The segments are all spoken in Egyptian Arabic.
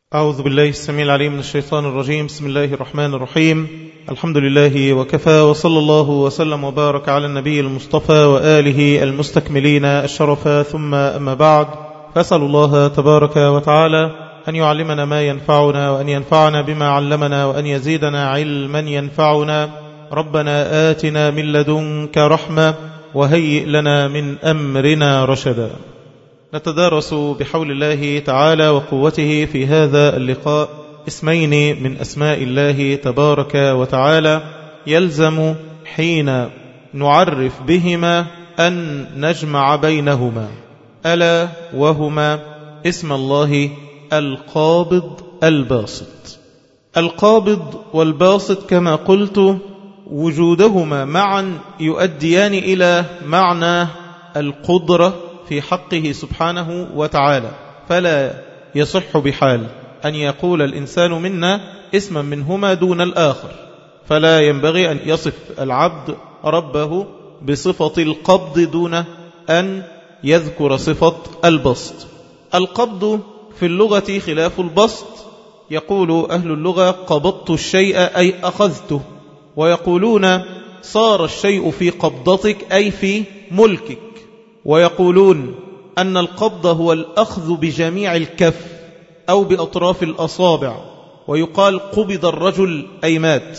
أعوذ بالله السميع العليم من الشيطان الرجيم بسم الله الرحمن الرحيم الحمد لله وكفى وصلى الله وسلم وبارك على النبي المصطفى وآله المستكملين الشرف ثم أما بعد فأسأل الله تبارك وتعالى أن يعلمنا ما ينفعنا وأن ينفعنا بما علمنا وأن يزيدنا علما ينفعنا ربنا آتنا من لدنك رحمة وهيئ لنا من أمرنا رشدا نتدارس بحول الله تعالى وقوته في هذا اللقاء اسمين من أسماء الله تبارك وتعالى يلزم حين نعرف بهما أن نجمع بينهما ألا وهما اسم الله القابض الباسط القابض والباسط كما قلت وجودهما معا يؤديان إلى معنى القدرة في حقه سبحانه وتعالى فلا يصح بحال أن يقول الإنسان منا اسما منهما دون الآخر فلا ينبغي أن يصف العبد ربه بصفة القبض دون أن يذكر صفة البسط القبض في اللغة خلاف البسط يقول أهل اللغة قبضت الشيء أي أخذته ويقولون صار الشيء في قبضتك أي في ملكك ويقولون أن القبض هو الأخذ بجميع الكف أو بأطراف الأصابع ويقال قبض الرجل أي مات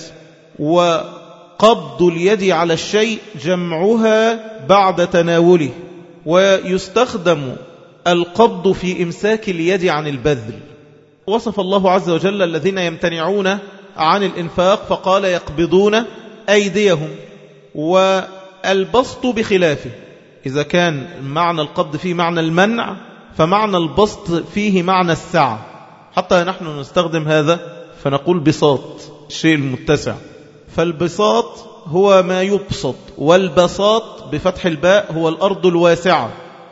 وقبض اليد على الشيء جمعها بعد تناوله ويستخدم القبض في إمساك اليد عن البذل وصف الله عز وجل الذين يمتنعون عن الإنفاق فقال يقبضون أيديهم والبسط بخلافه إذا كان معنى القبض فيه معنى المنع فمعنى البسط فيه معنى السعة حتى نحن نستخدم هذا فنقول بساط الشيء المتسع فالبساط هو ما يبسط والبساط بفتح الباء هو الأرض الواسعة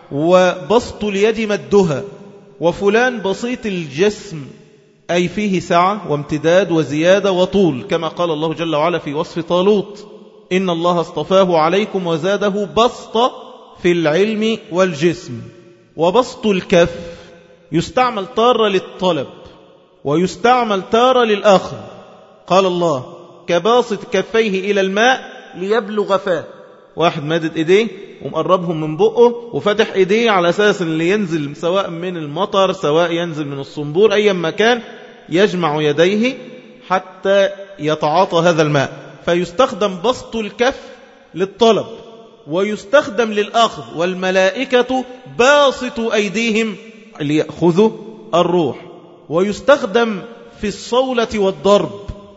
وبسط اليد مدها وفلان بسيط الجسم أي فيه سعة وامتداد وزيادة وطول كما قال الله جل وعلا في وصف طالوت إن الله اصطفاه عليكم وزاده بسط في العلم والجسم وبسط الكف يستعمل تارة للطلب ويستعمل تارة للآخر قال الله كباسط كفيه إلى الماء ليبلغ فاه واحد مادد ايديه ومقربهم من بقه وفتح ايديه على اساس اللي ينزل سواء من المطر سواء ينزل من الصنبور ايا ما كان يجمع يديه حتى يتعاطى هذا الماء فيستخدم بسط الكف للطلب ويستخدم للأخذ والملائكة باسط أيديهم ليأخذوا الروح ويستخدم في الصولة والضرب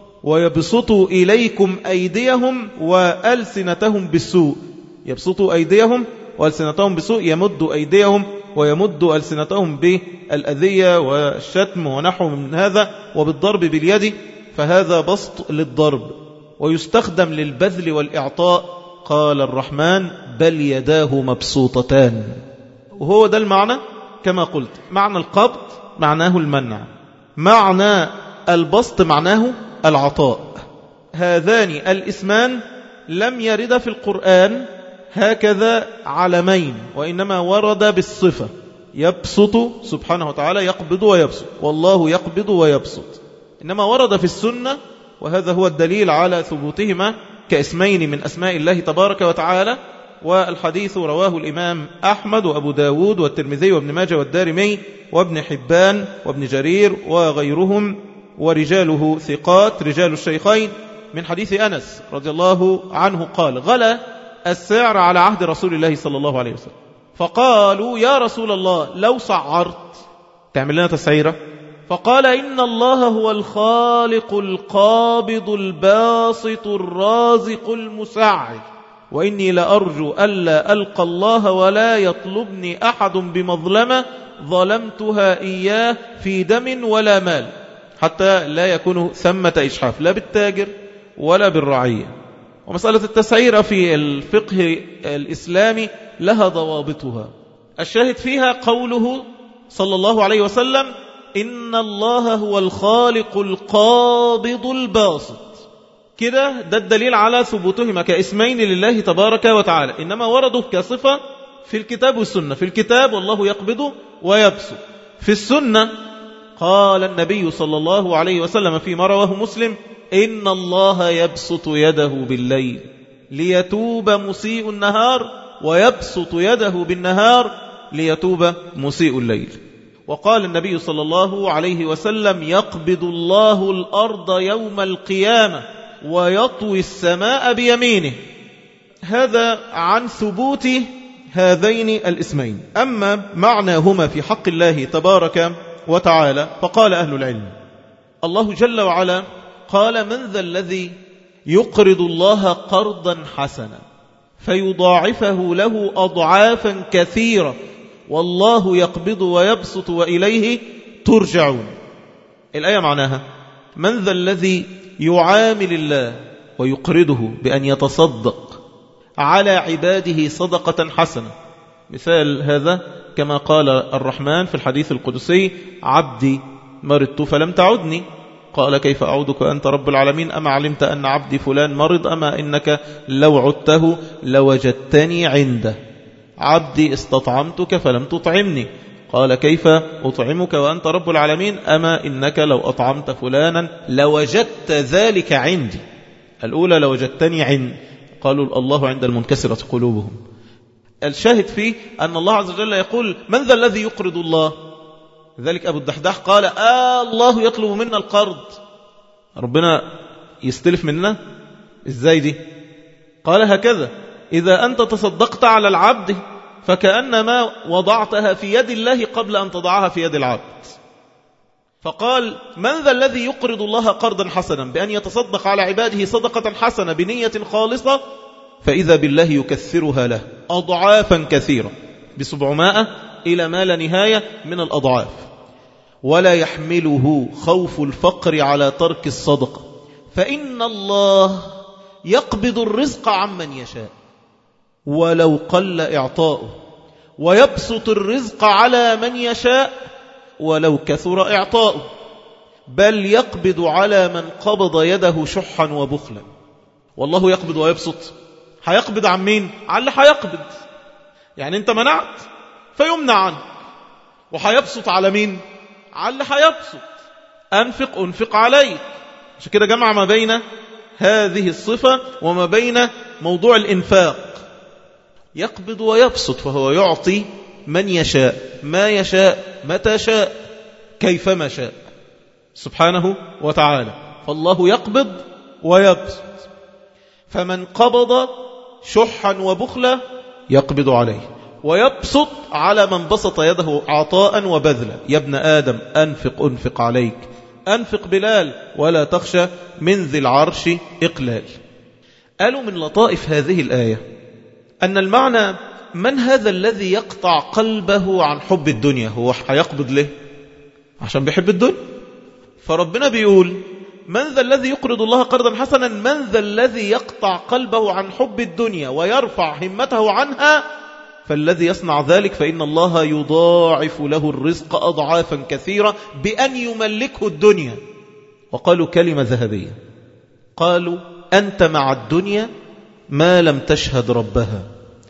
ويبسطوا إليكم أيديهم وألسنتهم بالسوء يبسطوا أيديهم وألسنتهم بالسوء يمد أيديهم ويمد ألسنتهم بالأذية والشتم ونحو من هذا وبالضرب باليد فهذا بسط للضرب ويستخدم للبذل والإعطاء قال الرحمن بل يداه مبسوطتان وهو ده المعنى كما قلت معنى القبض معناه المنع معنى البسط معناه العطاء هذان الاسمان لم يرد في القرآن هكذا علمين وإنما ورد بالصفة يبسط سبحانه وتعالى يقبض ويبسط والله يقبض ويبسط إنما ورد في السنة وهذا هو الدليل على ثبوتهما كاسمين من أسماء الله تبارك وتعالى والحديث رواه الإمام أحمد وأبو داود والترمذي وابن ماجه والدارمي وابن حبان وابن جرير وغيرهم ورجاله ثقات رجال الشيخين من حديث أنس رضي الله عنه قال غلا السعر على عهد رسول الله صلى الله عليه وسلم فقالوا يا رسول الله لو صعرت تعمل لنا تسعيرة فقال إن الله هو الخالق القابض الباسط الرازق المساعد وإني لأرجو ألا ألقى الله ولا يطلبني أحد بمظلمة ظلمتها إياه في دم ولا مال حتى لا يكون ثمة إشحاف لا بالتاجر ولا بالرعية ومسألة التسعير في الفقه الإسلامي لها ضوابطها الشاهد فيها قوله صلى الله عليه وسلم إن الله هو الخالق القابض الباسط كده ده الدليل على ثبوتهما كاسمين لله تبارك وتعالى إنما وردوا كصفة في الكتاب والسنة في الكتاب والله يقبض ويبسط في السنة قال النبي صلى الله عليه وسلم فيما رواه مسلم إن الله يبسط يده بالليل ليتوب مسيء النهار ويبسط يده بالنهار ليتوب مسيء الليل وقال النبي صلى الله عليه وسلم يقبض الله الأرض يوم القيامة ويطوي السماء بيمينه هذا عن ثبوت هذين الاسمين أما معناهما في حق الله تبارك وتعالى فقال أهل العلم الله جل وعلا قال من ذا الذي يقرض الله قرضا حسنا فيضاعفه له أضعافا كثيرة والله يقبض ويبسط وإليه ترجعون الآية معناها من ذا الذي يعامل الله ويقرضه بأن يتصدق على عباده صدقة حسنة مثال هذا كما قال الرحمن في الحديث القدسي عبدي مرضت فلم تعدني قال كيف أعودك أنت رب العالمين أما علمت أن عبدي فلان مرض أما إنك لو عدته لوجدتني عنده عبدي استطعمتك فلم تطعمني قال كيف أطعمك وأنت رب العالمين أما إنك لو أطعمت فلانا لوجدت ذلك عندي الأولى لوجدتني عند قالوا الله عند المنكسرة قلوبهم الشاهد فيه أن الله عز وجل يقول من ذا الذي يقرض الله ذلك أبو الدحداح قال آه الله يطلب منا القرض ربنا يستلف مننا إزاي دي قال هكذا إذا أنت تصدقت على العبد فكأنما وضعتها في يد الله قبل أن تضعها في يد العبد فقال من ذا الذي يقرض الله قرضا حسنا بأن يتصدق على عباده صدقة حسنة بنية خالصة فإذا بالله يكثرها له أضعافا كثيرة بسبعمائة إلى ما لا نهاية من الأضعاف ولا يحمله خوف الفقر على ترك الصدقة فإن الله يقبض الرزق عمن يشاء ولو قل إعطاؤه ويبسط الرزق على من يشاء ولو كثر إعطاؤه بل يقبض على من قبض يده شحا وبخلا والله يقبض ويبسط هيقبض عن مين؟ عن اللي هيقبض يعني انت منعت فيمنع عنك وهيبسط على مين؟ على اللي هيبسط أنفق أنفق عليك عشان كده جمع ما بين هذه الصفة وما بين موضوع الإنفاق يقبض ويبسط فهو يعطي من يشاء ما يشاء متى شاء كيفما شاء سبحانه وتعالى فالله يقبض ويبسط فمن قبض شحا وبخلا يقبض عليه ويبسط على من بسط يده عطاء وبذلا يا ابن آدم أنفق أنفق عليك أنفق بلال ولا تخشى من ذي العرش إقلال قالوا من لطائف هذه الآية أن المعنى من هذا الذي يقطع قلبه عن حب الدنيا هو هيقبض ليه عشان بيحب الدنيا فربنا بيقول من ذا الذي يقرض الله قرضا حسنا من ذا الذي يقطع قلبه عن حب الدنيا ويرفع همته عنها فالذي يصنع ذلك فإن الله يضاعف له الرزق أضعافا كثيرة بأن يملكه الدنيا وقالوا كلمة ذهبية قالوا أنت مع الدنيا ما لم تشهد ربها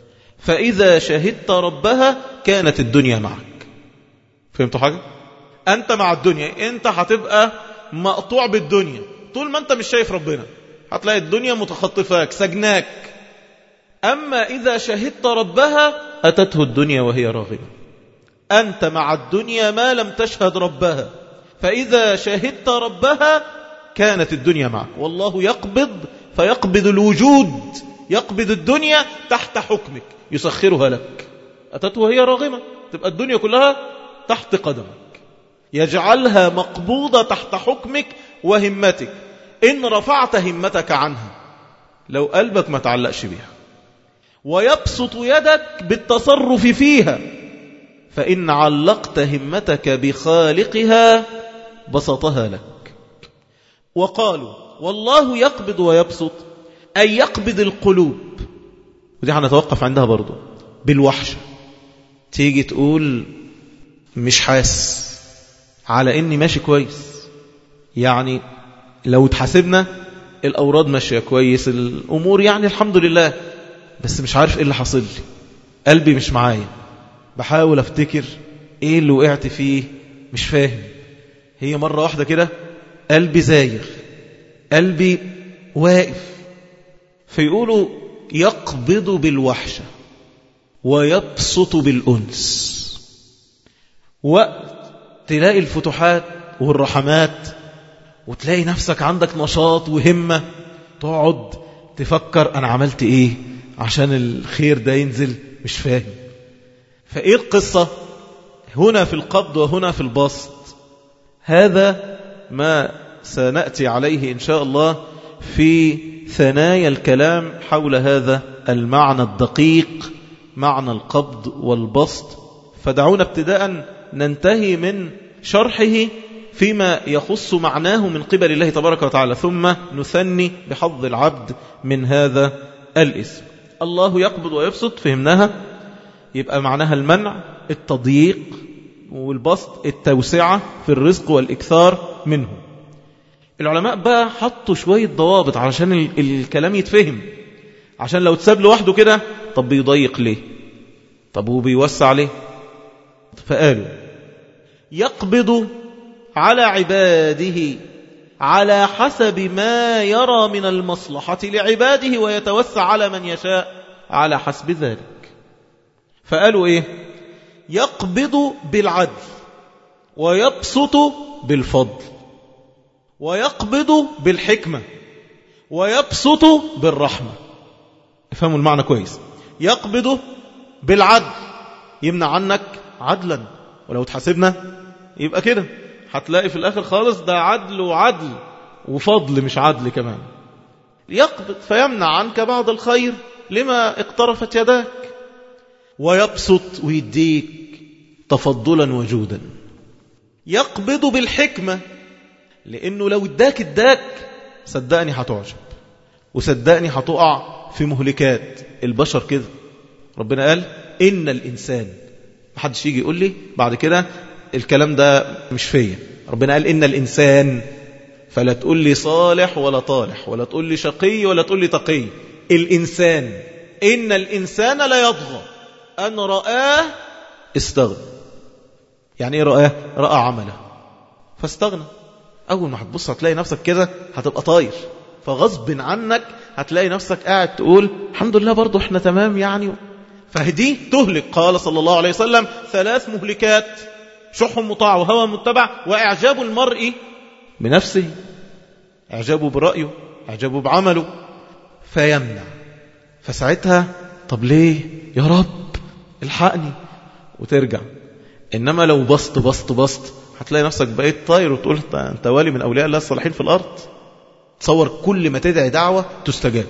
فإذا شهدت ربها كانت الدنيا معك فهمتوا حاجة؟ أنت مع الدنيا أنت هتبقى مقطوع بالدنيا طول ما أنت مش شايف ربنا هتلاقي الدنيا متخطفاك سجناك أما إذا شهدت ربها أتته الدنيا وهي راغبة أنت مع الدنيا ما لم تشهد ربها فإذا شهدت ربها كانت الدنيا معك والله يقبض فيقبض الوجود يقبض الدنيا تحت حكمك يسخرها لك أتته وهي راغمة تبقى الدنيا كلها تحت قدمك يجعلها مقبوضة تحت حكمك وهمتك إن رفعت همتك عنها لو قلبك ما تعلقش بيها ويبسط يدك بالتصرف فيها فإن علقت همتك بخالقها بسطها لك وقالوا والله يقبض ويبسط أي يقبض القلوب ودي هنتوقف عندها برضو بالوحشة تيجي تقول مش حاس على اني ماشي كويس يعني لو تحاسبنا الاوراد ماشيه كويس الامور يعني الحمد لله بس مش عارف ايه اللي حاصل لي قلبي مش معايا بحاول افتكر ايه اللي وقعت فيه مش فاهم هي مرة واحدة كده قلبي زايغ قلبي واقف فيقولوا يقبض بالوحشة ويبسط بالأنس وقت تلاقي الفتوحات والرحمات وتلاقي نفسك عندك نشاط وهمة تقعد تفكر أنا عملت إيه عشان الخير ده ينزل مش فاهم فإيه القصة هنا في القبض وهنا في البسط هذا ما سنأتي عليه إن شاء الله في ثنايا الكلام حول هذا المعنى الدقيق معنى القبض والبسط فدعونا ابتداء ننتهي من شرحه فيما يخص معناه من قبل الله تبارك وتعالى ثم نثني بحظ العبد من هذا الاسم الله يقبض ويبسط فهمناها يبقى معناها المنع التضييق والبسط التوسعة في الرزق والإكثار منه العلماء بقى حطوا شوية ضوابط علشان الكلام يتفهم عشان لو تساب لوحده كده طب بيضيق ليه طب هو بيوسع ليه فقالوا يقبض على عباده على حسب ما يرى من المصلحة لعباده ويتوسع على من يشاء على حسب ذلك فقالوا إيه يقبض بالعدل ويبسط بالفضل ويقبض بالحكمة ويبسط بالرحمة افهموا المعنى كويس يقبض بالعدل يمنع عنك عدلا ولو تحاسبنا يبقى كده هتلاقي في الآخر خالص ده عدل وعدل وفضل مش عدل كمان يقبض فيمنع عنك بعض الخير لما اقترفت يداك ويبسط ويديك تفضلا وجودا يقبض بالحكمة لأنه لو اداك اداك صدقني هتعجب وصدقني هتقع في مهلكات البشر كده ربنا قال إن الإنسان محدش يجي يقول لي بعد كده الكلام ده مش فيا ربنا قال إن الإنسان فلا تقول لي صالح ولا طالح ولا تقول لي شقي ولا تقول لي تقي الإنسان إن الإنسان لا يضغى أن رآه استغنى يعني إيه رآه رأى عمله فاستغنى أول ما هتبص هتلاقي نفسك كده هتبقى طاير فغصب عنك هتلاقي نفسك قاعد تقول الحمد لله برضو احنا تمام يعني فهدي تهلك قال صلى الله عليه وسلم ثلاث مهلكات شح مطاع وهوى متبع وإعجاب المرء بنفسه إعجابه برأيه إعجابه بعمله فيمنع فساعتها طب ليه يا رب الحقني وترجع إنما لو بسط بسط بسط هتلاقي نفسك بقيت طاير وتقول أنت والي من أولياء الله الصالحين في الأرض تصور كل ما تدعي دعوة تستجاب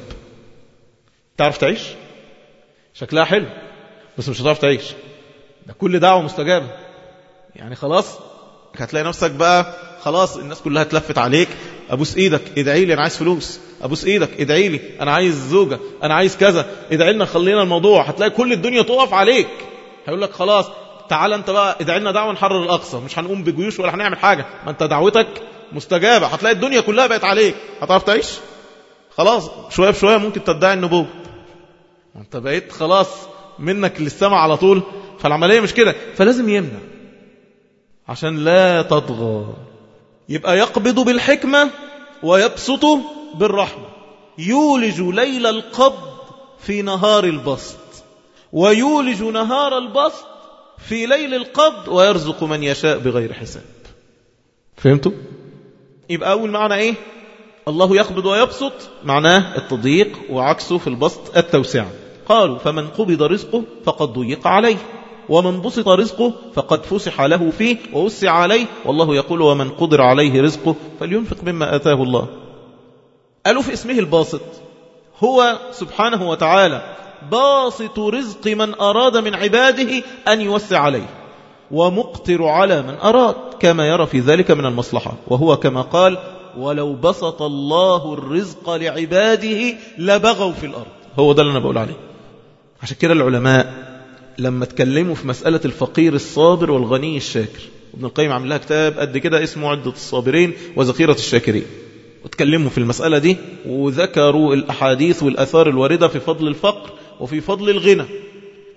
تعرف تعيش شكلها حلو بس مش هتعرف تعيش ده كل دعوة مستجابة يعني خلاص هتلاقي نفسك بقى خلاص الناس كلها اتلفت عليك ابوس ايدك ادعي لي انا عايز فلوس ابوس ايدك ادعي لي انا عايز زوجة انا عايز كذا ادعي لنا خلينا الموضوع هتلاقي كل الدنيا تقف عليك هيقول لك خلاص تعال انت بقى ادعي لنا دعوه نحرر الاقصى مش هنقوم بجيوش ولا هنعمل حاجه ما انت دعوتك مستجابه هتلاقي الدنيا كلها بقت عليك هتعرف تعيش خلاص شويه بشويه ممكن تدعي النبوه انت بقيت خلاص منك للسماء على طول فالعمليه مش كده فلازم يمنع عشان لا تطغى يبقى يقبض بالحكمة ويبسط بالرحمة يولج ليل القبض في نهار البسط ويولج نهار البسط في ليل القبض ويرزق من يشاء بغير حساب فهمتوا؟ يبقى أول معنى إيه؟ الله يقبض ويبسط معناه التضييق وعكسه في البسط التوسعة قالوا فمن قبض رزقه فقد ضيق عليه ومن بسط رزقه فقد فسح له فيه ووسع عليه والله يقول ومن قدر عليه رزقه فلينفق مما آتاه الله قالوا في اسمه الباسط هو سبحانه وتعالى باسط رزق من أراد من عباده أن يوسع عليه ومقتر على من أراد كما يرى في ذلك من المصلحة وهو كما قال ولو بسط الله الرزق لعباده لبغوا في الأرض هو ده اللي أنا بقول عليه عشان كده العلماء لما تكلموا في مسألة الفقير الصابر والغني الشاكر ابن القيم عمل لها كتاب قد كده اسمه عدة الصابرين وذخيرة الشاكرين وتكلموا في المسألة دي وذكروا الأحاديث والأثار الواردة في فضل الفقر وفي فضل الغنى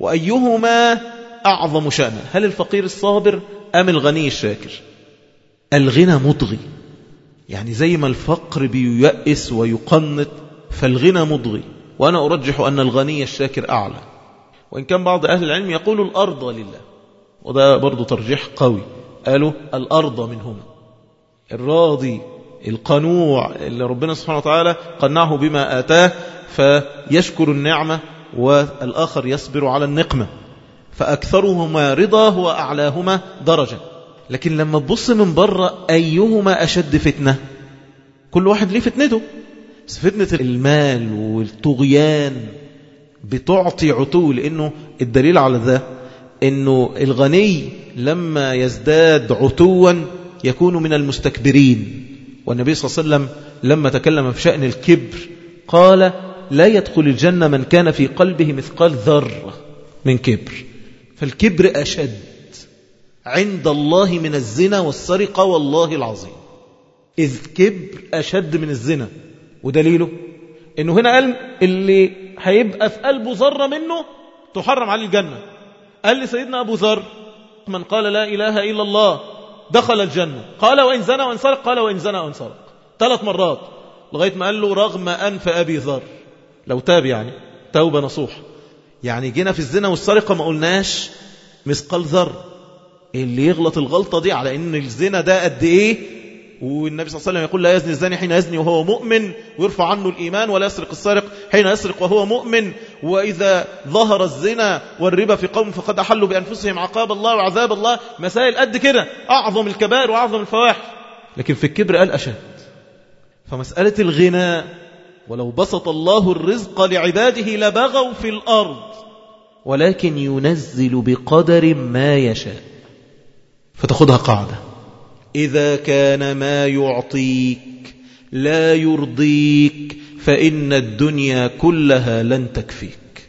وأيهما أعظم شأنا هل الفقير الصابر أم الغني الشاكر الغنى مضغي يعني زي ما الفقر بييأس ويقنط فالغنى مضغي وأنا أرجح أن الغني الشاكر أعلى وإن كان بعض أهل العلم يقول الأرض لله وده برضو ترجيح قوي قالوا الأرض منهما الراضي القنوع اللي ربنا سبحانه وتعالى قنعه بما آتاه فيشكر النعمة والآخر يصبر على النقمة فأكثرهما رضا هو أعلاهما درجة لكن لما تبص من بره أيهما أشد فتنة كل واحد ليه فتنته بس فتنة المال والطغيان بتعطي عتو لأنه الدليل على ذا أنه الغني لما يزداد عتوا يكون من المستكبرين والنبي صلى الله عليه وسلم لما تكلم في شأن الكبر قال لا يدخل الجنة من كان في قلبه مثقال ذرة من كبر فالكبر أشد عند الله من الزنا والسرقة والله العظيم إذ كبر أشد من الزنا ودليله إنه هنا قال اللي هيبقى في قلبه ذرة منه تحرم عليه الجنة قال لي سيدنا أبو ذر من قال لا إله إلا الله دخل الجنة قال وإن زنى وإن سرق قال وإن زنى وإن سرق ثلاث مرات لغاية ما قال له رغم أنف أبي ذر لو تاب يعني توبة نصوح يعني جينا في الزنا والسرقة ما قلناش مثقال ذر اللي يغلط الغلطة دي على ان الزنا ده قد ايه والنبي صلى الله عليه وسلم يقول لا يزني الزاني حين يزني وهو مؤمن ويرفع عنه الإيمان ولا يسرق السارق حين يسرق وهو مؤمن وإذا ظهر الزنا والربا في قوم فقد أحلوا بأنفسهم عقاب الله وعذاب الله مسائل قد كده أعظم الكبائر وأعظم الفواحش لكن في الكبر قال أشد فمسألة الغنى ولو بسط الله الرزق لعباده لبغوا في الأرض ولكن ينزل بقدر ما يشاء فتاخدها قاعدة إذا كان ما يعطيك لا يرضيك فإن الدنيا كلها لن تكفيك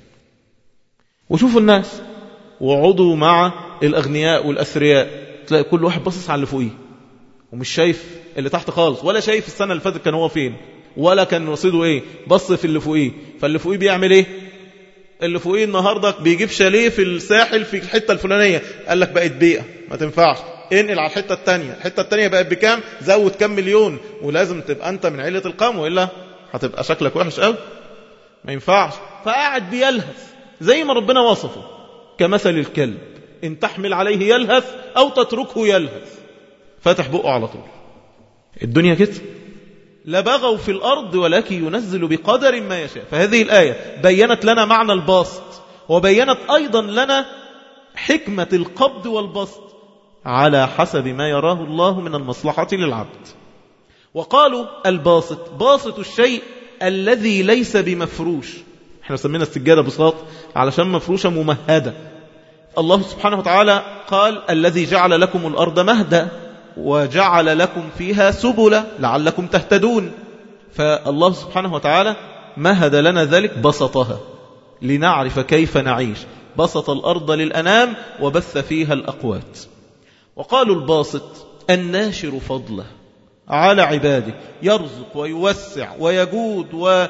وشوفوا الناس وعضوا مع الأغنياء والأثرياء تلاقي كل واحد باصص على اللي فوقيه ومش شايف اللي تحت خالص ولا شايف السنة اللي فاتت كان هو فين ولا كان رصيده ايه بص في اللي فوقيه فاللي فوقيه بيعمل ايه اللي فوقيه النهارده بيجيب شاليه في الساحل في الحته الفلانيه قال لك بقت بيئه ما تنفعش انقل على الحته الثانيه الحته الثانيه بقت بكام زود كام مليون ولازم تبقى انت من عيله القوم والا هتبقى شكلك وحش قوي ما ينفعش فقاعد بيلهث زي ما ربنا وصفه كمثل الكلب ان تحمل عليه يلهث او تتركه يلهث فاتح بقه على طول الدنيا كده لبغوا في الأرض ولكن ينزل بقدر ما يشاء فهذه الآية بينت لنا معنى الباسط وبينت أيضا لنا حكمة القبض والبسط على حسب ما يراه الله من المصلحة للعبد وقالوا الباسط باسط الشيء الذي ليس بمفروش احنا سمينا السجادة بساط علشان مفروشة ممهدة الله سبحانه وتعالى قال الذي جعل لكم الأرض مهدا وجعل لكم فيها سبلا لعلكم تهتدون فالله سبحانه وتعالى مهد لنا ذلك بسطها لنعرف كيف نعيش بسط الأرض للأنام وبث فيها الأقوات وقالوا الباسط الناشر فضله على عباده يرزق ويوسع ويجود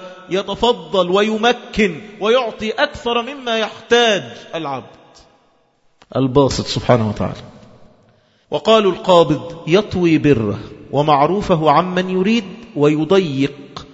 ويتفضل ويمكن ويعطي أكثر مما يحتاج العبد الباسط سبحانه وتعالى وقالوا القابض يطوي بره ومعروفه عمن يريد ويضيق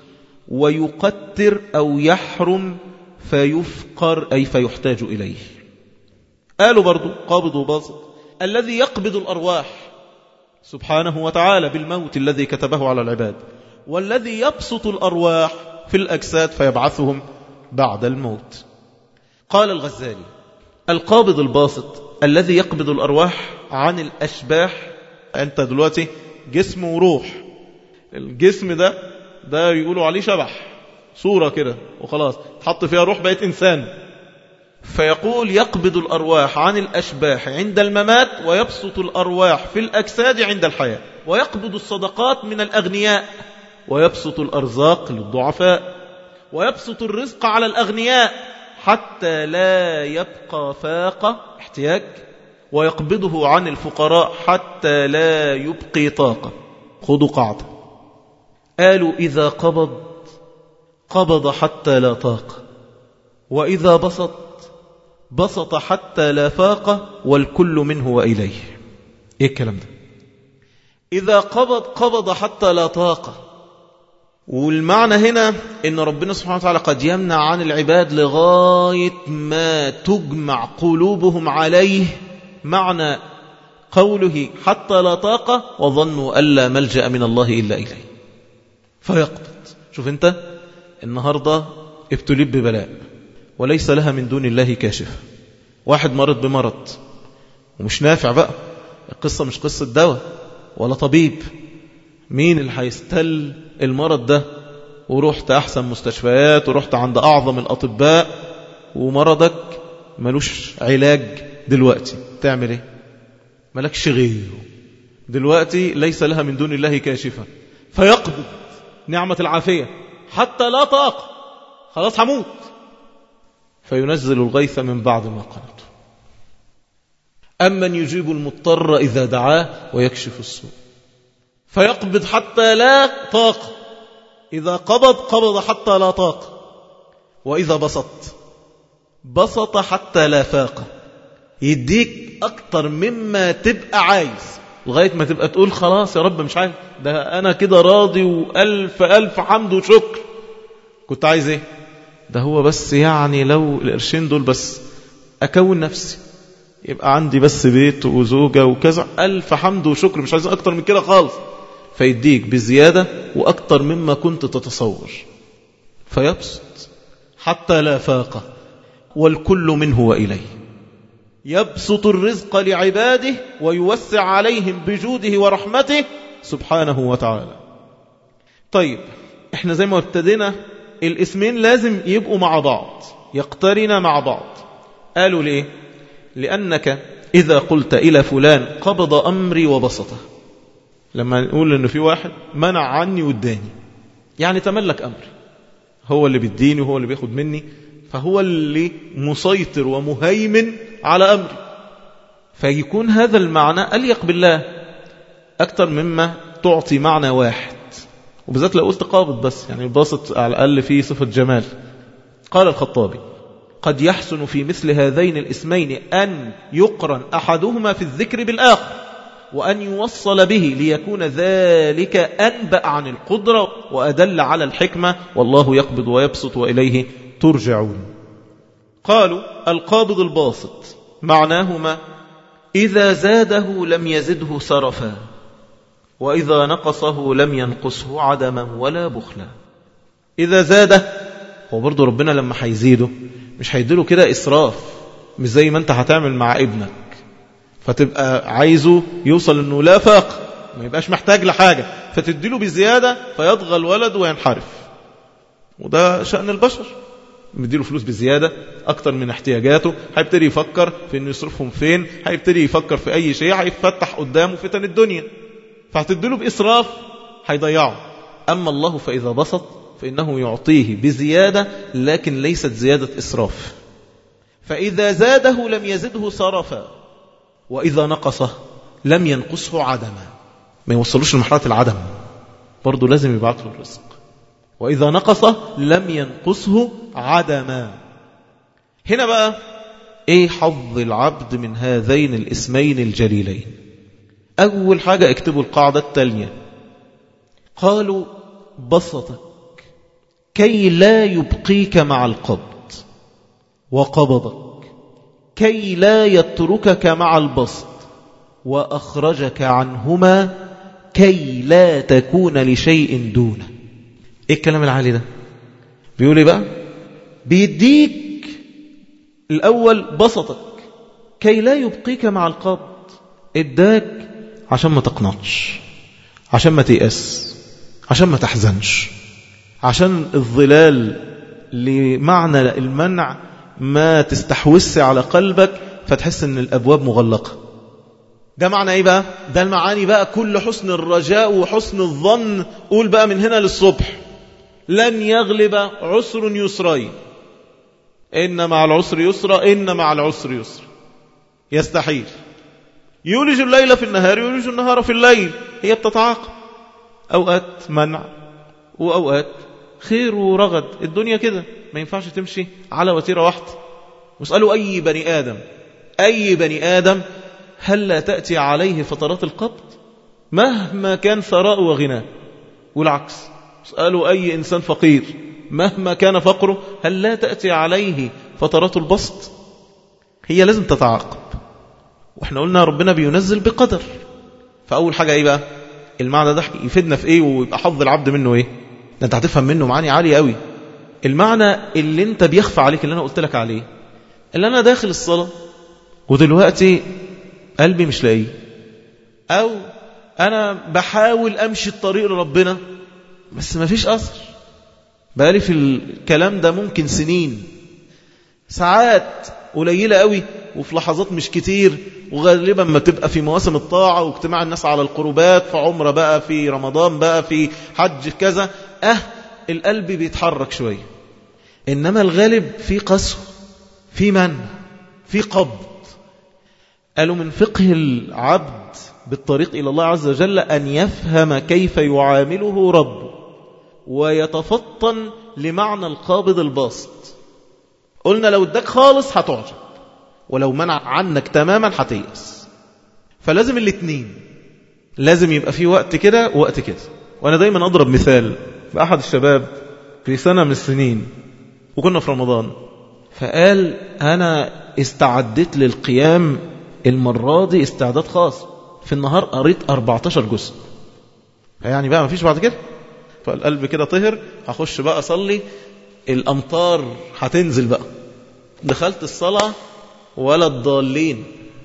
ويقتر أو يحرم فيفقر أي فيحتاج إليه قالوا برضو قابض وباسط الذي يقبض الأرواح سبحانه وتعالى بالموت الذي كتبه على العباد والذي يبسط الأرواح في الأجساد فيبعثهم بعد الموت قال الغزالي القابض الباسط الذي يقبض الأرواح عن الأشباح أنت دلوقتي جسم وروح الجسم ده ده يقولوا عليه شبح صورة كده وخلاص تحط فيها روح بقيت إنسان فيقول يقبض الأرواح عن الأشباح عند الممات ويبسط الأرواح في الأجساد عند الحياة ويقبض الصدقات من الأغنياء ويبسط الأرزاق للضعفاء ويبسط الرزق على الأغنياء حتى لا يبقى فاقة احتياج ويقبضه عن الفقراء حتى لا يبقي طاقة خذوا قاعدة قالوا إذا قبض قبض حتى لا طاقة وإذا بسط بسط حتى لا فاقة والكل منه وإليه إيه الكلام ده إذا قبض قبض حتى لا طاقة والمعنى هنا ان ربنا سبحانه وتعالى قد يمنع عن العباد لغاية ما تجمع قلوبهم عليه معنى قوله حتى لا طاقة وظنوا ألا ملجأ من الله إلا إليه فيقبض شوف انت النهاردة ابتليت ببلاء وليس لها من دون الله كاشف واحد مرض بمرض ومش نافع بقى القصة مش قصة دواء ولا طبيب مين اللي هيستل المرض ده ورحت أحسن مستشفيات ورحت عند أعظم الأطباء ومرضك ملوش علاج دلوقتي تعمل ايه ملكش غيره دلوقتي ليس لها من دون الله كاشفة فيقبض نعمة العافية حتى لا طاقة خلاص هموت فينزل الغيث من بعد ما قنطوا أمن يجيب المضطر إذا دعاه ويكشف السوء فيقبض حتى لا طاقة إذا قبض قبض حتى لا طاقة وإذا بسط بسط حتى لا فاقة يديك أكتر مما تبقى عايز لغاية ما تبقى تقول خلاص يا رب مش عايز ده أنا كده راضي وألف ألف حمد وشكر كنت عايز إيه ده هو بس يعني لو القرشين دول بس أكون نفسي يبقى عندي بس بيت وزوجة وكذا ألف حمد وشكر مش عايز أكتر من كده خالص فيديك بزيادة وأكتر مما كنت تتصور فيبسط حتى لا فاقة والكل منه وإليه يبسط الرزق لعباده ويوسع عليهم بجوده ورحمته سبحانه وتعالى طيب احنا زي ما ابتدينا الاسمين لازم يبقوا مع بعض يقترن مع بعض قالوا ليه لأنك إذا قلت إلى فلان قبض أمري وبسطه لما نقول إنه في واحد منع عني واداني يعني تملك أمري هو اللي بيديني وهو اللي بياخد مني فهو اللي مسيطر ومهيمن على أمري فيكون هذا المعنى أليق بالله أكثر مما تعطي معنى واحد وبالذات لو قلت قابض بس يعني باسط على الأقل فيه صفة جمال قال الخطابي قد يحسن في مثل هذين الاسمين أن يقرن أحدهما في الذكر بالآخر وأن يوصل به ليكون ذلك أنبأ عن القدرة وأدل على الحكمة والله يقبض ويبسط وإليه ترجعون قالوا القابض الباسط معناهما إذا زاده لم يزده سرفا وإذا نقصه لم ينقصه عدما ولا بخلا إذا زاده هو برضو ربنا لما هيزيده مش هيديله كده إسراف مش زي ما أنت هتعمل مع ابنك فتبقى عايزه يوصل أنه لا فاق ما يبقاش محتاج لحاجة فتديله بزيادة فيضغى الولد وينحرف وده شأن البشر مديله فلوس بزيادة أكتر من احتياجاته هيبتدي يفكر في أنه يصرفهم فين هيبتدي يفكر في أي شيء هيفتح قدامه فتن الدنيا فهتديله بإسراف هيضيعه أما الله فإذا بسط فإنه يعطيه بزيادة لكن ليست زيادة إسراف فإذا زاده لم يزده صرفا وإذا نقصه لم ينقصه عدما ما يوصلوش لمرحلة العدم برضه لازم يبعث له الرزق وإذا نقصه لم ينقصه عدما هنا بقى ايه حظ العبد من هذين الاسمين الجليلين أول حاجة اكتبوا القاعدة التالية قالوا بسطك كي لا يبقيك مع القبض وقبضك كي لا يتركك مع البسط وأخرجك عنهما كي لا تكون لشيء دونه ايه الكلام العالي ده بيقول ايه بقى بيديك الأول بسطك كي لا يبقيك مع القبض اداك عشان ما تقنطش عشان ما تيأس عشان ما تحزنش عشان الظلال لمعنى المنع ما تستحوث على قلبك فتحس ان الأبواب مغلقة ده معنى ايه بقى ده المعاني بقى كل حسن الرجاء وحسن الظن قول بقى من هنا للصبح لن يغلب عسر يسرين إن مع العسر يسرا إن مع العسر يسرا يستحيل يولج الليل في النهار يولج النهار في الليل هي بتتعاقب أوقات منع وأوقات خير ورغد الدنيا كده ما ينفعش تمشي على وتيرة واحدة واسألوا أي بني آدم أي بني آدم هل لا تأتي عليه فترات القبض مهما كان ثراء وغنى والعكس اسألوا أي إنسان فقير مهما كان فقره هل لا تأتي عليه فترات البسط هي لازم تتعاقب واحنا قلنا ربنا بينزل بقدر فأول حاجة ايه بقى المعنى ده يفيدنا في ايه ويبقى حظ العبد منه ايه ده انت هتفهم منه معاني عالية قوي المعنى اللي انت بيخفى عليك اللي انا قلت لك عليه اللي انا داخل الصلاة ودلوقتي قلبي مش لاقيه او انا بحاول امشي الطريق لربنا بس ما فيش اثر بقالي في الكلام ده ممكن سنين ساعات قليلة قوي وفي لحظات مش كتير وغالبا ما تبقى في مواسم الطاعة واجتماع الناس على القربات في عمرة بقى في رمضان بقى في حج كذا اه القلب بيتحرك شوية إنما الغالب في قسوة في منع في قبض قالوا من فقه العبد بالطريق إلى الله عز وجل أن يفهم كيف يعامله ربه ويتفطن لمعنى القابض الباسط قلنا لو اداك خالص هتعجب ولو منع عنك تماما هتيأس فلازم الاثنين لازم يبقى في وقت كده ووقت كده وانا دايما اضرب مثال بأحد الشباب في سنة من السنين وكنا في رمضان فقال انا استعدت للقيام المرة دي استعداد خاص في النهار قريت 14 جزء يعني بقى ما فيش بعد كده فالقلب كده طهر هخش بقى اصلي الامطار هتنزل بقى دخلت الصلاة ولا الضالين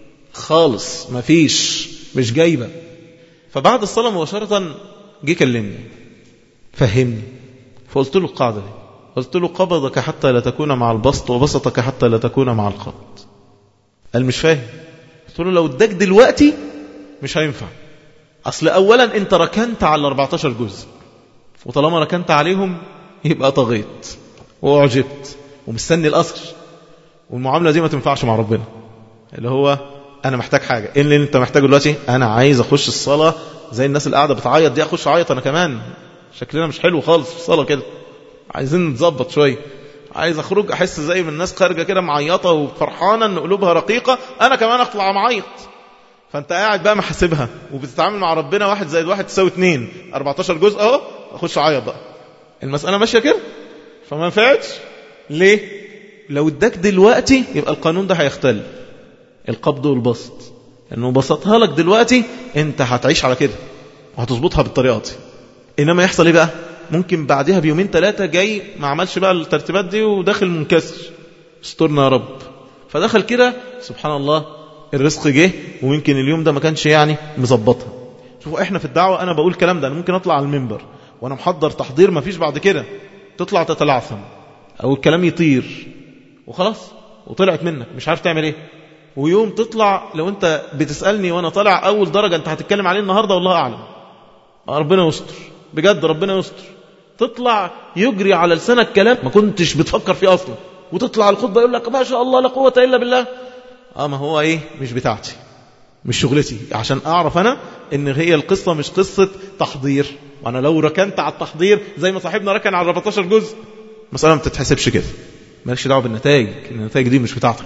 خالص ما فيش مش جايبة فبعد الصلاة مباشرة جه كلمني فهمني فقلت له القاعدة دي قلت له قبضك حتى لا تكون مع البسط وبسطك حتى لا تكون مع القبض قال مش فاهم قلت له لو اداك دلوقتي مش هينفع أصل أولا أنت ركنت على 14 جزء وطالما ركنت عليهم يبقى طغيت وأعجبت ومستني الأثر والمعاملة دي ما تنفعش مع ربنا اللي هو أنا محتاج حاجة إيه اللي أنت محتاجه دلوقتي أنا عايز أخش الصلاة زي الناس اللي قاعدة بتعيط دي أخش أعيط أنا كمان شكلنا مش حلو خالص في الصلاة كده عايزين نتظبط شوية عايز أخرج أحس زي من الناس خارجة كده معيطة وفرحانة أن قلوبها رقيقة أنا كمان أطلع معيط فأنت قاعد بقى محاسبها وبتتعامل مع ربنا واحد زائد واحد تساوي اتنين 14 جزء أهو أخش أعيط بقى المسألة ماشية كده فما نفعتش ليه لو اداك دلوقتي يبقى القانون ده هيختل القبض والبسط انه بسطها لك دلوقتي انت هتعيش على كده وهتظبطها بالطريقه دي انما يحصل ايه بقى ممكن بعدها بيومين ثلاثه جاي ما عملش بقى الترتيبات دي وداخل منكسر استرنا يا رب فدخل كده سبحان الله الرزق جه ويمكن اليوم ده ما كانش يعني مظبطها شوفوا احنا في الدعوه انا بقول الكلام ده انا ممكن اطلع على المنبر وانا محضر تحضير ما فيش بعد كده تطلع تتلعثم او الكلام يطير وخلاص وطلعت منك مش عارف تعمل ايه ويوم تطلع لو انت بتسألني وانا طالع اول درجة انت هتتكلم عليه النهاردة والله اعلم ربنا يستر بجد ربنا يستر تطلع يجري على لسانك كلام ما كنتش بتفكر فيه اصلا وتطلع الخطبة يقول لك ما شاء الله لا قوة الا بالله اه ما هو ايه مش بتاعتي مش شغلتي عشان اعرف انا ان هي القصة مش قصة تحضير وانا لو ركنت على التحضير زي ما صاحبنا ركن على 14 جزء مسألة ما بتتحسبش كده مالكش دعوه بالنتائج النتائج دي مش بتاعتك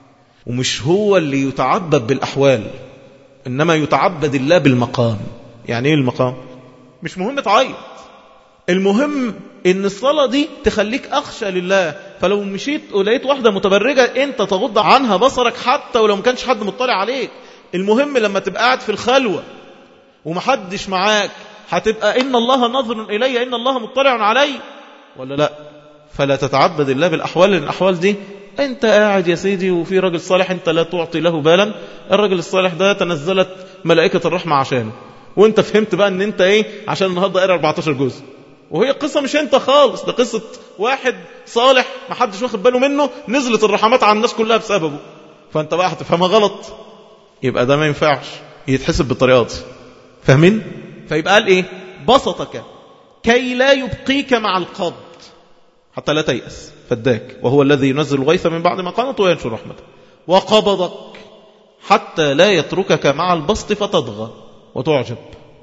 ومش هو اللي يتعبد بالأحوال إنما يتعبد الله بالمقام يعني إيه المقام مش مهم تعيط المهم إن الصلاة دي تخليك أخشى لله فلو مشيت ولقيت واحدة متبرجة أنت تغض عنها بصرك حتى ولو ما كانش حد مطلع عليك المهم لما تبقى قاعد في الخلوة ومحدش معاك هتبقى إن الله نظر إلي إن الله مطلع علي ولا لا فلا تتعبد الله بالأحوال لأن الأحوال دي أنت قاعد يا سيدي وفي راجل صالح أنت لا تعطي له بالا الراجل الصالح ده تنزلت ملائكة الرحمة عشانه وانت فهمت بقى ان انت ايه عشان النهارده قاري 14 جزء وهي قصة مش انت خالص ده قصة واحد صالح ما حدش واخد باله منه نزلت الرحمات على الناس كلها بسببه فانت بقى هتفهمها غلط يبقى ده ما ينفعش يتحسب بالطريقة دي فاهمين فيبقى قال ايه بسطك كي لا يبقيك مع القبض حتى لا تيأس فداك وهو الذي ينزل الغيث من بعد ما قنط وينشر رحمته وقبضك حتى لا يتركك مع البسط فتضغى وتعجب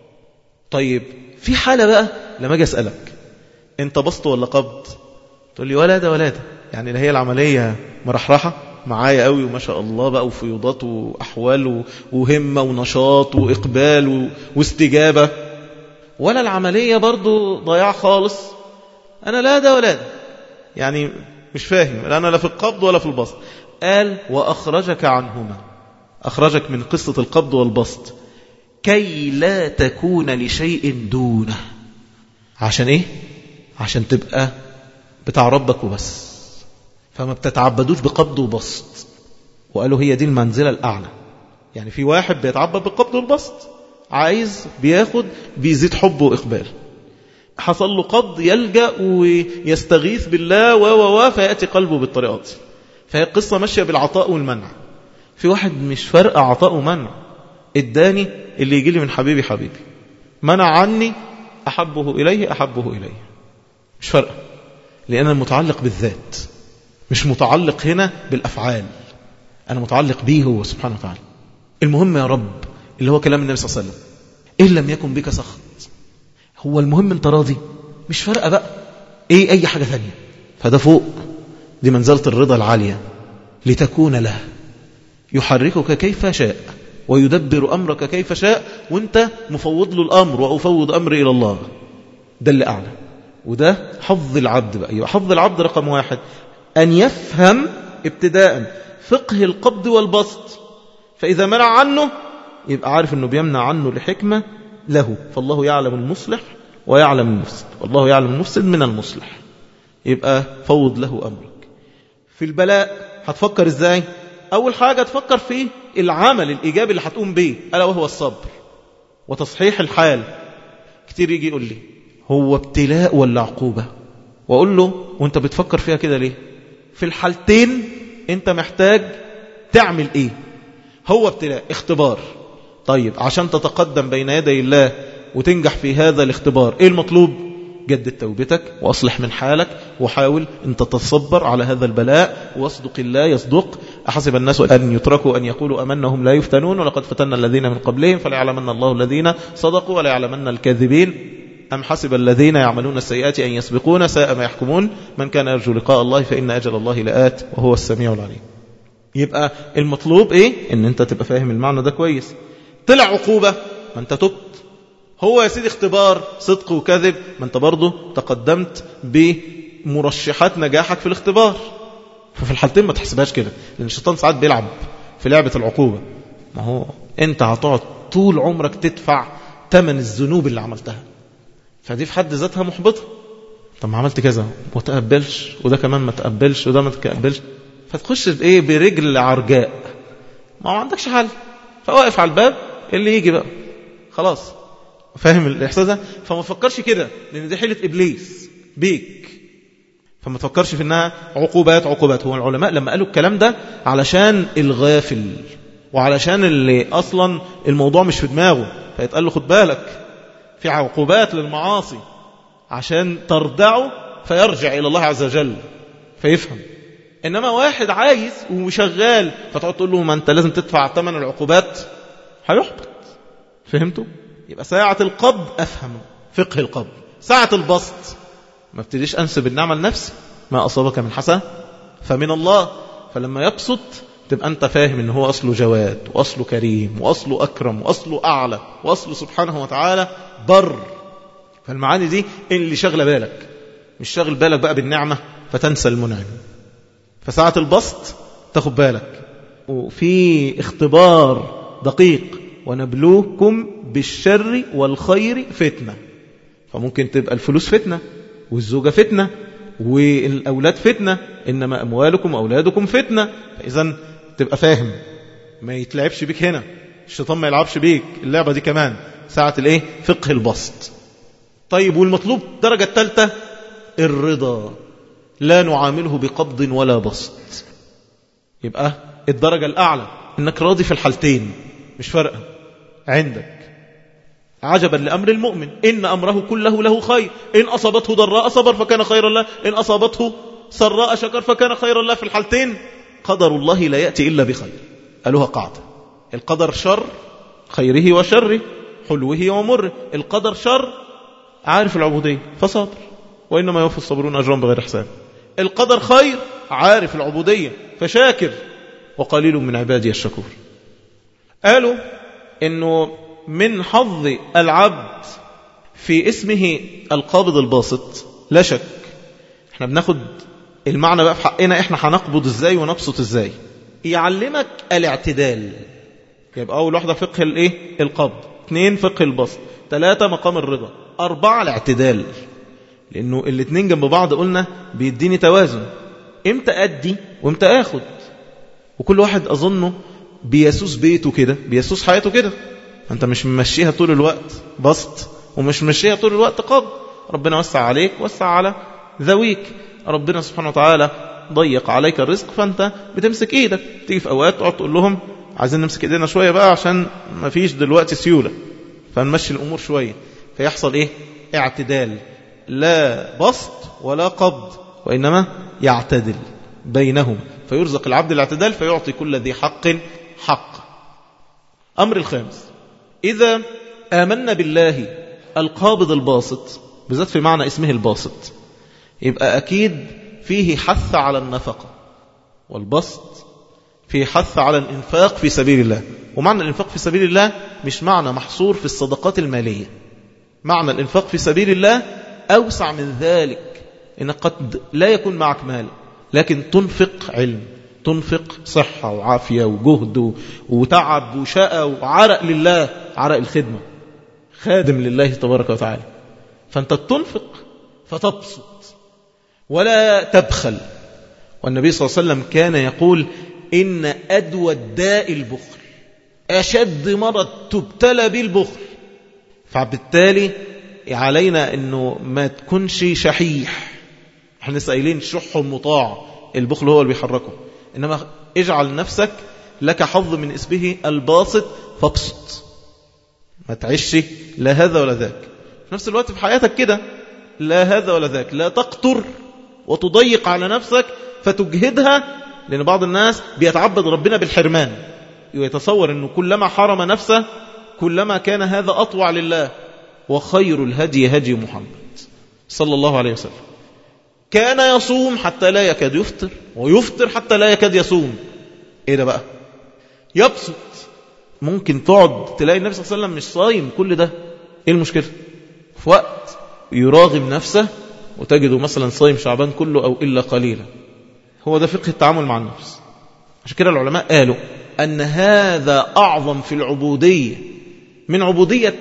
طيب في حالة بقى لما اجي اسألك انت بسط ولا قبض تقول لي ولا ده ولا ده يعني لا هي العملية مرحرحة معايا قوي وما شاء الله بقى وفيوضات وأحوال وهمة ونشاط وإقبال واستجابة ولا العملية برضو ضياع خالص أنا لا ده ولا ده يعني مش فاهم أنا لا في القبض ولا في البسط قال وأخرجك عنهما أخرجك من قصة القبض والبسط كي لا تكون لشيء دونه عشان إيه؟ عشان تبقى بتاع ربك وبس فما بتتعبدوش بقبض وبسط وقالوا هي دي المنزلة الأعلى يعني في واحد بيتعبد بالقبض والبسط عايز بياخد بيزيد حبه وإقبال حصل له قبض يلجأ ويستغيث بالله و و و فيأتي قلبه بالطريقة دي فهي القصة ماشية بالعطاء والمنع في واحد مش فرق عطاء ومنع اداني اللي يجي لي من حبيبي حبيبي منع عني أحبه إليه أحبه إليه مش فرق لأن المتعلق بالذات مش متعلق هنا بالأفعال أنا متعلق به هو سبحانه وتعالى المهم يا رب اللي هو كلام النبي صلى الله عليه وسلم إن لم يكن بك سخط هو المهم انت راضي مش فارقة بقى ايه اي حاجة ثانية فده فوق دي منزلة الرضا العالية لتكون له يحركك كيف شاء ويدبر أمرك كيف شاء وانت مفوض له الأمر وأفوض أمري إلى الله ده اللي أعلى وده حظ العبد بقى يبقى حظ العبد رقم واحد أن يفهم ابتداء فقه القبض والبسط فإذا منع عنه يبقى عارف أنه بيمنع عنه لحكمة له فالله يعلم المصلح ويعلم المفسد والله يعلم المفسد من المصلح يبقى فوض له أمرك في البلاء هتفكر ازاي أول حاجة تفكر في العمل الإيجابي اللي هتقوم به ألا وهو الصبر وتصحيح الحال كتير يجي يقول لي هو ابتلاء ولا عقوبة وأقول له وانت بتفكر فيها كده ليه في الحالتين انت محتاج تعمل ايه هو ابتلاء اختبار طيب عشان تتقدم بين يدي الله وتنجح في هذا الاختبار ايه المطلوب جدد توبتك واصلح من حالك وحاول ان تتصبر على هذا البلاء واصدق الله يصدق أحسب الناس أن يتركوا أن يقولوا أمنهم لا يفتنون ولقد فتنا الذين من قبلهم فليعلمن الله الذين صدقوا وليعلمن الكاذبين أم حسب الذين يعملون السيئات أن يسبقون ساء ما يحكمون من كان يرجو لقاء الله فإن أجل الله لآت وهو السميع العليم يبقى المطلوب إيه إن أنت تبقى فاهم المعنى ده كويس طلع عقوبة ما أنت تبت هو يا سيدي اختبار صدق وكذب ما أنت برضه تقدمت بمرشحات نجاحك في الاختبار ففي الحالتين ما تحسبهاش كده لأن الشيطان ساعات بيلعب في لعبة العقوبة ما هو أنت هتقعد طول عمرك تدفع ثمن الذنوب اللي عملتها فدي في حد ذاتها محبطة طب ما عملت كذا وما تقبلش وده كمان ما تقبلش وده ما تقبلش فتخش بايه برجل عرجاء ما هو عندكش حل فواقف على الباب اللي يجي بقى خلاص فاهم الاحساس ده فما تفكرش كده لان دي حيله ابليس بيك فما تفكرش في انها عقوبات عقوبات هو العلماء لما قالوا الكلام ده علشان الغافل وعلشان اللي اصلا الموضوع مش في دماغه فيتقال له خد بالك في عقوبات للمعاصي عشان تردعه فيرجع إلى الله عز وجل فيفهم إنما واحد عايز وشغال فتقعد تقول له ما أنت لازم تدفع ثمن العقوبات هيحبط فهمتوا؟ يبقى ساعة القبض أفهم فقه القبض ساعة البسط ما ابتديش أنسب النعمة لنفسي ما أصابك من حسن فمن الله فلما يبسط تبقى أنت فاهم أنه هو أصله جواد وأصله كريم وأصله أكرم وأصله أعلى وأصله سبحانه وتعالى بر فالمعاني دي اللي شغل بالك مش شغل بالك بقى بالنعمة فتنسى المنعم فساعة البسط تاخد بالك وفي اختبار دقيق ونبلوكم بالشر والخير فتنة فممكن تبقى الفلوس فتنة والزوجة فتنة والأولاد فتنة إنما أموالكم وأولادكم فتنة فإذا تبقى فاهم ما يتلعبش بيك هنا الشيطان ما يلعبش بيك اللعبة دي كمان ساعة الايه فقه البسط طيب والمطلوب الدرجة الثالثة الرضا لا نعامله بقبض ولا بسط يبقى الدرجة الأعلى إنك راضي في الحالتين مش فارقة عندك عجبا لأمر المؤمن إن أمره كله له خير إن أصابته ضراء صبر فكان خيرا له إن أصابته سراء شكر فكان خيرا له في الحالتين قدر الله لا يأتي إلا بخير قالوها قاعدة القدر شر خيره وشره حلوه ومره القدر شر عارف العبودية فصابر وإنما يوفي الصابرون أجرهم بغير حساب القدر خير عارف العبودية فشاكر وقليل من عبادي الشكور قالوا أنه من حظ العبد في اسمه القابض الباسط لا شك احنا بناخد المعنى بقى في حقنا احنا هنقبض ازاي ونبسط ازاي يعلمك الاعتدال يبقى اول واحدة فقه الايه القبض اثنين فقه البسط ثلاثة مقام الرضا أربعة الاعتدال لأنه الاثنين جنب بعض قلنا بيديني توازن امتى أدي وامتى أخد وكل واحد أظنه بيسوس بيته كده بيسوس حياته كده أنت مش ممشيها طول الوقت بسط ومش ممشيها طول الوقت قبض ربنا وسع عليك وسع على ذويك ربنا سبحانه وتعالى ضيق عليك الرزق فأنت بتمسك إيدك تيجي في أوقات تقعد تقول لهم عايزين نمسك إيدينا شوية بقى عشان ما فيش دلوقتي سيولة فنمشي الأمور شوية فيحصل إيه اعتدال لا بسط ولا قبض وإنما يعتدل بينهم فيرزق العبد الاعتدال فيعطي كل ذي حق حق أمر الخامس إذا آمنا بالله القابض الباسط بالذات في معنى اسمه الباسط يبقى أكيد فيه حث على النفقة والبسط فيه حث على الإنفاق في سبيل الله ومعنى الإنفاق في سبيل الله مش معنى محصور في الصدقات المالية معنى الإنفاق في سبيل الله أوسع من ذلك إنك قد لا يكون معك مال لكن تنفق علم تنفق صحة وعافية وجهد وتعب وشقى وعرق لله عرق الخدمة خادم لله تبارك وتعالى فأنت تنفق فتبسط ولا تبخل والنبي صلى الله عليه وسلم كان يقول إن أدوى الداء البخل أشد مرض تبتلى بالبخل فبالتالي علينا أنه ما تكونش شحيح احنا سائلين شح مطاع البخل هو اللي بيحركه إنما اجعل نفسك لك حظ من اسمه الباسط فابسط ما تعيش لا هذا ولا ذاك في نفس الوقت في حياتك كده لا هذا ولا ذاك لا تقطر وتضيق على نفسك فتجهدها لأن بعض الناس بيتعبد ربنا بالحرمان ويتصور أنه كلما حرم نفسه كلما كان هذا أطوع لله وخير الهدي هدي محمد صلى الله عليه وسلم كان يصوم حتى لا يكاد يفطر ويفطر حتى لا يكاد يصوم ايه ده بقى يبسط ممكن تقعد تلاقي النبي صلى الله عليه وسلم مش صايم كل ده ايه المشكلة في وقت يراغم نفسه وتجده مثلا صايم شعبان كله أو إلا قليلا هو ده فقه التعامل مع النفس عشان كده العلماء قالوا أن هذا أعظم في العبودية من عبودية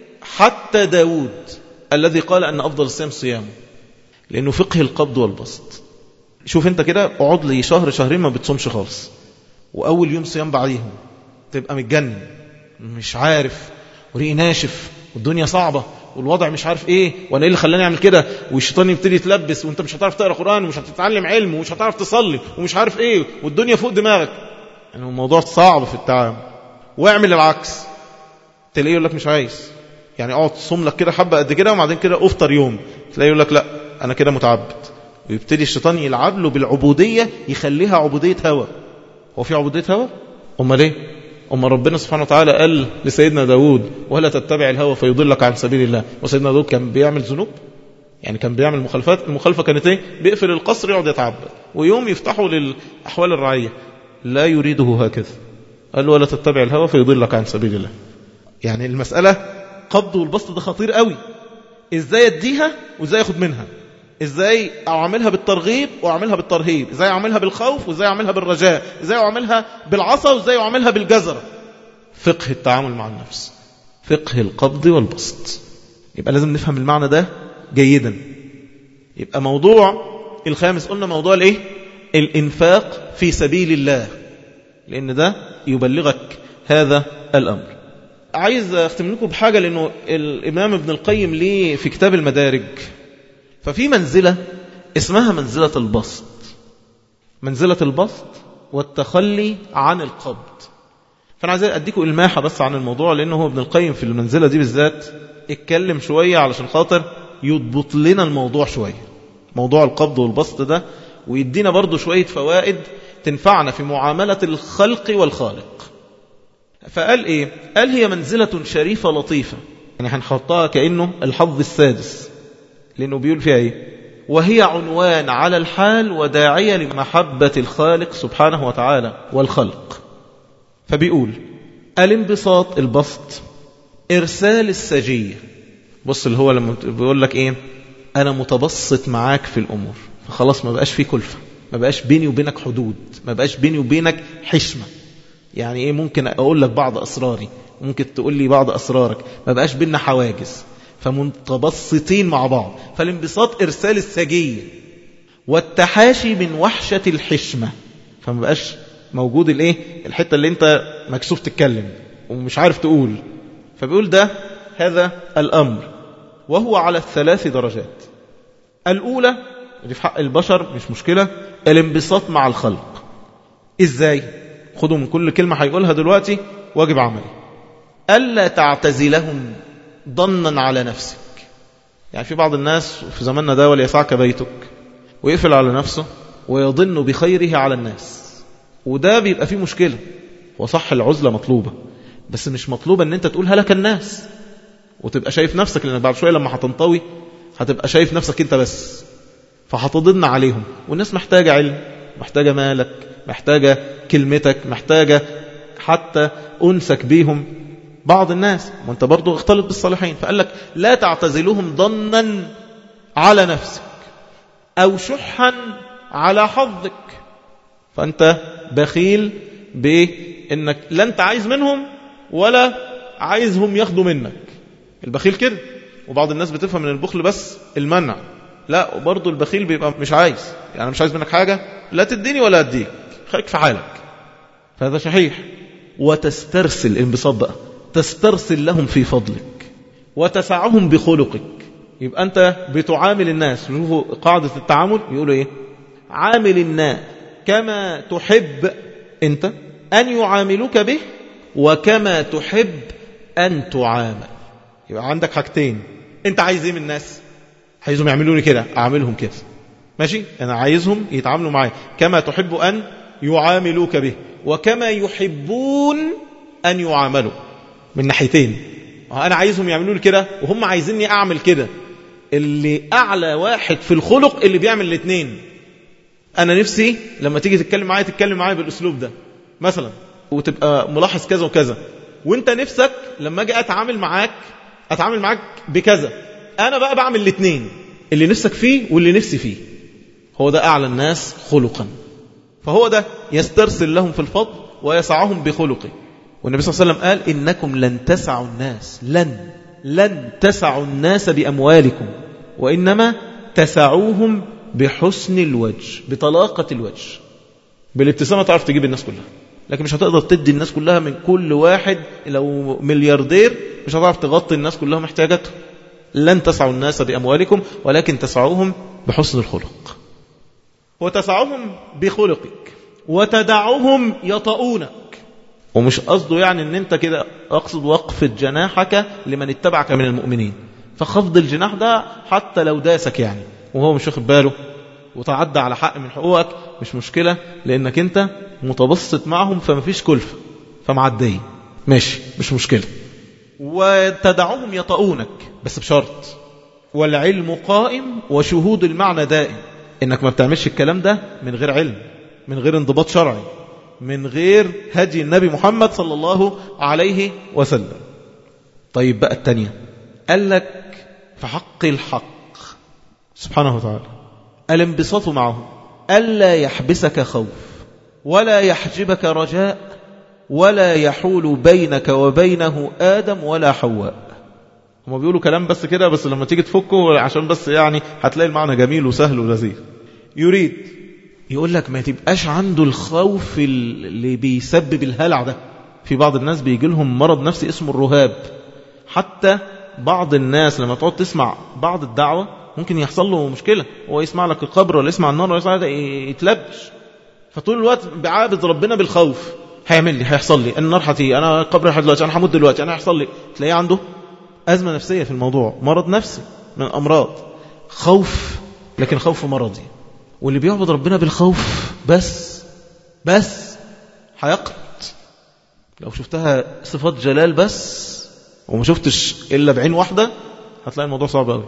حتى داود الذي قال أن أفضل الصيام صيامه لأنه فقه القبض والبسط شوف انت كده اقعد لي شهر شهرين ما بتصومش خالص وأول يوم صيام بعديهم تبقى متجنن مش عارف وريقي ناشف والدنيا صعبة والوضع مش عارف ايه وانا ايه اللي خلاني اعمل كده والشيطان يبتدي يتلبس وانت مش هتعرف تقرا قران ومش هتتعلم علم ومش هتعرف تصلي ومش عارف ايه والدنيا فوق دماغك يعني الموضوع صعب في التعامل واعمل العكس تلاقيه يقول لك مش عايز يعني اقعد تصوم لك كده حبه قد كده وبعدين كده افطر يوم تلاقيه يقول لك لا انا كده متعبد ويبتدي الشيطان يلعب له بالعبوديه يخليها عبوديه هوى هو في عبوديه هوى امال ايه أما ربنا سبحانه وتعالى قال لسيدنا داود ولا تتبع الهوى فيضلك عن سبيل الله وسيدنا داود كان بيعمل ذنوب يعني كان بيعمل مخالفات المخالفة كانت ايه بيقفل القصر يقعد يتعبد ويوم يفتحوا للأحوال الرعية لا يريده هكذا قال ولا تتبع الهوى فيضلك عن سبيل الله يعني المسألة قبض والبسط ده خطير قوي ازاي اديها وازاي اخد منها ازاي اعملها بالترغيب واعملها بالترهيب ازاي اعملها بالخوف وازاي اعملها بالرجاء ازاي اعملها بالعصا وازاي اعملها بالجزرة فقه التعامل مع النفس فقه القبض والبسط يبقى لازم نفهم المعنى ده جيدا يبقى موضوع الخامس قلنا موضوع الايه الانفاق في سبيل الله لان ده يبلغك هذا الامر عايز اختم لكم بحاجة لانه الامام ابن القيم ليه في كتاب المدارج ففي منزلة اسمها منزلة البسط منزلة البسط والتخلي عن القبض فأنا عايز أديكم إلماحة بس عن الموضوع لأنه هو ابن القيم في المنزلة دي بالذات اتكلم شوية علشان خاطر يضبط لنا الموضوع شوية موضوع القبض والبسط ده ويدينا برضو شوية فوائد تنفعنا في معاملة الخلق والخالق فقال إيه؟ قال هي منزلة شريفة لطيفة يعني هنحطها كأنه الحظ السادس لأنه بيقول فيها إيه وهي عنوان على الحال وداعية لمحبة الخالق سبحانه وتعالى والخلق فبيقول الانبساط البسط إرسال السجية بص اللي هو لما بيقول لك إيه أنا متبسط معاك في الأمور فخلاص ما بقاش في كلفة ما بقاش بيني وبينك حدود ما بقاش بيني وبينك حشمة يعني إيه ممكن أقول لك بعض أسراري ممكن تقول لي بعض أسرارك ما بقاش بيننا حواجز فمتبسطين مع بعض فالانبساط إرسال السجية والتحاشي من وحشة الحشمة فما بقاش موجود الايه الحتة اللي انت مكسوف تتكلم ومش عارف تقول فبيقول ده هذا الأمر وهو على الثلاث درجات الأولى اللي في حق البشر مش مشكلة الانبساط مع الخلق ازاي خدوا من كل كلمة هيقولها دلوقتي واجب عملي ألا تعتزلهم ضنا على نفسك يعني في بعض الناس في زماننا ده وليسعك بيتك ويقفل على نفسه ويظن بخيره على الناس وده بيبقى فيه مشكلة وصح العزلة مطلوبة بس مش مطلوبة ان انت تقول هلك الناس وتبقى شايف نفسك لان بعد شوية لما هتنطوي هتبقى شايف نفسك انت بس فهتضن عليهم والناس محتاجة علم محتاجة مالك محتاجة كلمتك محتاجة حتى أنسك بيهم بعض الناس وانت برضو اختلط بالصالحين فقال لك لا تعتزلهم ضنا على نفسك أو شحا على حظك فأنت بخيل بأنك لا أنت عايز منهم ولا عايزهم ياخدوا منك البخيل كده وبعض الناس بتفهم من البخل بس المنع لا وبرضه البخيل بيبقى مش عايز يعني مش عايز منك حاجة لا تديني ولا أديك خليك في حالك فهذا صحيح وتسترسل انبساط بقى تسترسل لهم في فضلك وتسعهم بخلقك يبقى أنت بتعامل الناس شوفوا قاعدة التعامل يقولوا إيه عامل الناس كما تحب أنت أن يعاملوك به وكما تحب أن تعامل يبقى عندك حاجتين أنت عايز إيه من الناس عايزهم يعملوني كده أعملهم كده ماشي أنا عايزهم يتعاملوا معي كما تحب أن يعاملوك به وكما يحبون أن يعاملوا من ناحيتين أنا عايزهم يعملوا لي كده وهم عايزيني أعمل كده اللي أعلى واحد في الخلق اللي بيعمل الاثنين أنا نفسي لما تيجي تتكلم معايا تتكلم معايا بالأسلوب ده مثلا وتبقى ملاحظ كذا وكذا وانت نفسك لما اجي اتعامل معاك اتعامل معاك بكذا انا بقى بعمل الاثنين اللي نفسك فيه واللي نفسي فيه هو ده اعلى الناس خلقا فهو ده يسترسل لهم في الفضل ويسعهم بخلقه والنبي صلى الله عليه وسلم قال إنكم لن تسعوا الناس لن لن تسعوا الناس بأموالكم وإنما تسعوهم بحسن الوجه بطلاقة الوجه بالابتسامة تعرف تجيب الناس كلها لكن مش هتقدر تدي الناس كلها من كل واحد لو ملياردير مش هتعرف تغطي الناس كلها محتاجاتهم لن تسعوا الناس بأموالكم ولكن تسعوهم بحسن الخلق وتسعهم بخلقك وتدعوهم يطؤونك ومش قصده يعني ان انت كده اقصد وقف جناحك لمن اتبعك من المؤمنين فخفض الجناح ده حتى لو داسك يعني وهو مش واخد باله وتعدى على حق من حقوقك مش مشكلة لانك انت متبسط معهم فما فيش كلفة فمعدية ماشي مش مشكلة وتدعوهم يطؤونك بس بشرط والعلم قائم وشهود المعنى دائم انك ما بتعملش الكلام ده من غير علم من غير انضباط شرعي من غير هدي النبي محمد صلى الله عليه وسلم طيب بقى التانية قال لك في حق الحق سبحانه وتعالى الانبساط معه ألا يحبسك خوف ولا يحجبك رجاء ولا يحول بينك وبينه آدم ولا حواء هم بيقولوا كلام بس كده بس لما تيجي تفكه عشان بس يعني هتلاقي المعنى جميل وسهل ولذيذ يريد يقول لك ما تبقاش عنده الخوف اللي بيسبب الهلع ده في بعض الناس بيجي لهم مرض نفسي اسمه الرهاب حتى بعض الناس لما تقعد تسمع بعض الدعوة ممكن يحصل له مشكلة هو يسمع لك القبر ولا يسمع النار ولا يسمع ده يتلبش فطول الوقت بيعابد ربنا بالخوف هيعمل لي هيحصل لي النار هتيجي انا قبر لحد دلوقتي انا هموت دلوقتي انا هيحصل لي تلاقيه عنده أزمة نفسية في الموضوع مرض نفسي من أمراض خوف لكن خوف مرضي واللي بيعبد ربنا بالخوف بس بس هيقنط لو شفتها صفات جلال بس وما شفتش إلا بعين واحدة هتلاقي الموضوع صعب قوي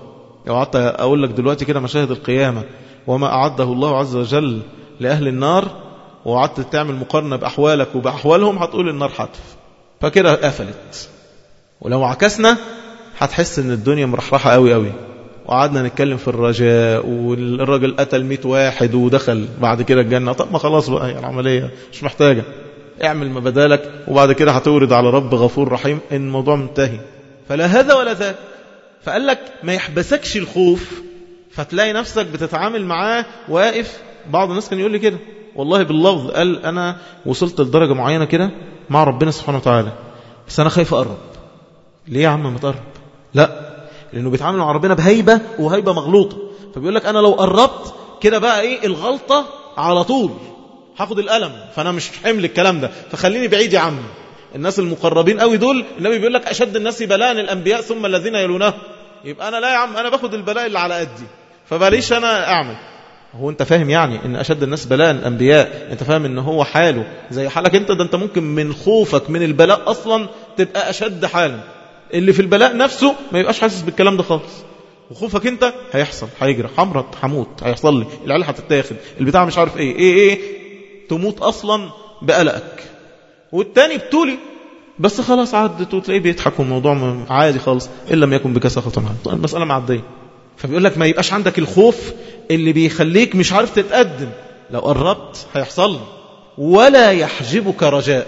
لو قعدت أقول لك دلوقتي كده مشاهد القيامة وما أعده الله عز وجل لأهل النار وقعدت تعمل مقارنة بأحوالك وبأحوالهم هتقول النار حتف فكده قفلت ولو عكسنا هتحس ان الدنيا مرحرحة قوي قوي وقعدنا نتكلم في الرجاء والراجل قتل 100 واحد ودخل بعد كده الجنة طب ما خلاص بقى هي العملية مش محتاجة اعمل ما بدالك وبعد كده هتورد على رب غفور رحيم ان الموضوع منتهي فلا هذا ولا ذاك فقال لك ما يحبسكش الخوف فتلاقي نفسك بتتعامل معاه واقف بعض الناس كان يقول لي كده والله باللفظ قال أنا وصلت لدرجة معينة كده مع ربنا سبحانه وتعالى بس أنا خايف أقرب ليه يا عم ما تقرب لا لأنه بيتعامل مع ربنا بهيبة وهيبة مغلوطة فبيقول لك أنا لو قربت كده بقى إيه الغلطة على طول هاخد الألم فأنا مش حمل الكلام ده فخليني بعيد يا عم الناس المقربين قوي دول النبي بيقول لك أشد الناس بلاء الأنبياء ثم الذين يلونه يبقى أنا لا يا عم أنا باخد البلاء اللي على قدي فباليش أنا أعمل هو انت فاهم يعني ان اشد الناس بلاء الانبياء انت فاهم ان هو حاله زي حالك انت ده انت ممكن من خوفك من البلاء اصلا تبقى اشد حالا اللي في البلاء نفسه ما يبقاش حاسس بالكلام ده خالص وخوفك انت هيحصل هيجرى حمرت هموت هيحصل لي العيال هتتاخد البتاع مش عارف ايه ايه ايه تموت اصلا بقلقك والتاني بتولي بس خلاص عدت وتلاقيه بيضحك والموضوع عادي خالص ان لم يكن بك سخط المساله معديه فبيقول لك ما يبقاش عندك الخوف اللي بيخليك مش عارف تتقدم لو قربت هيحصل لي ولا يحجبك رجاء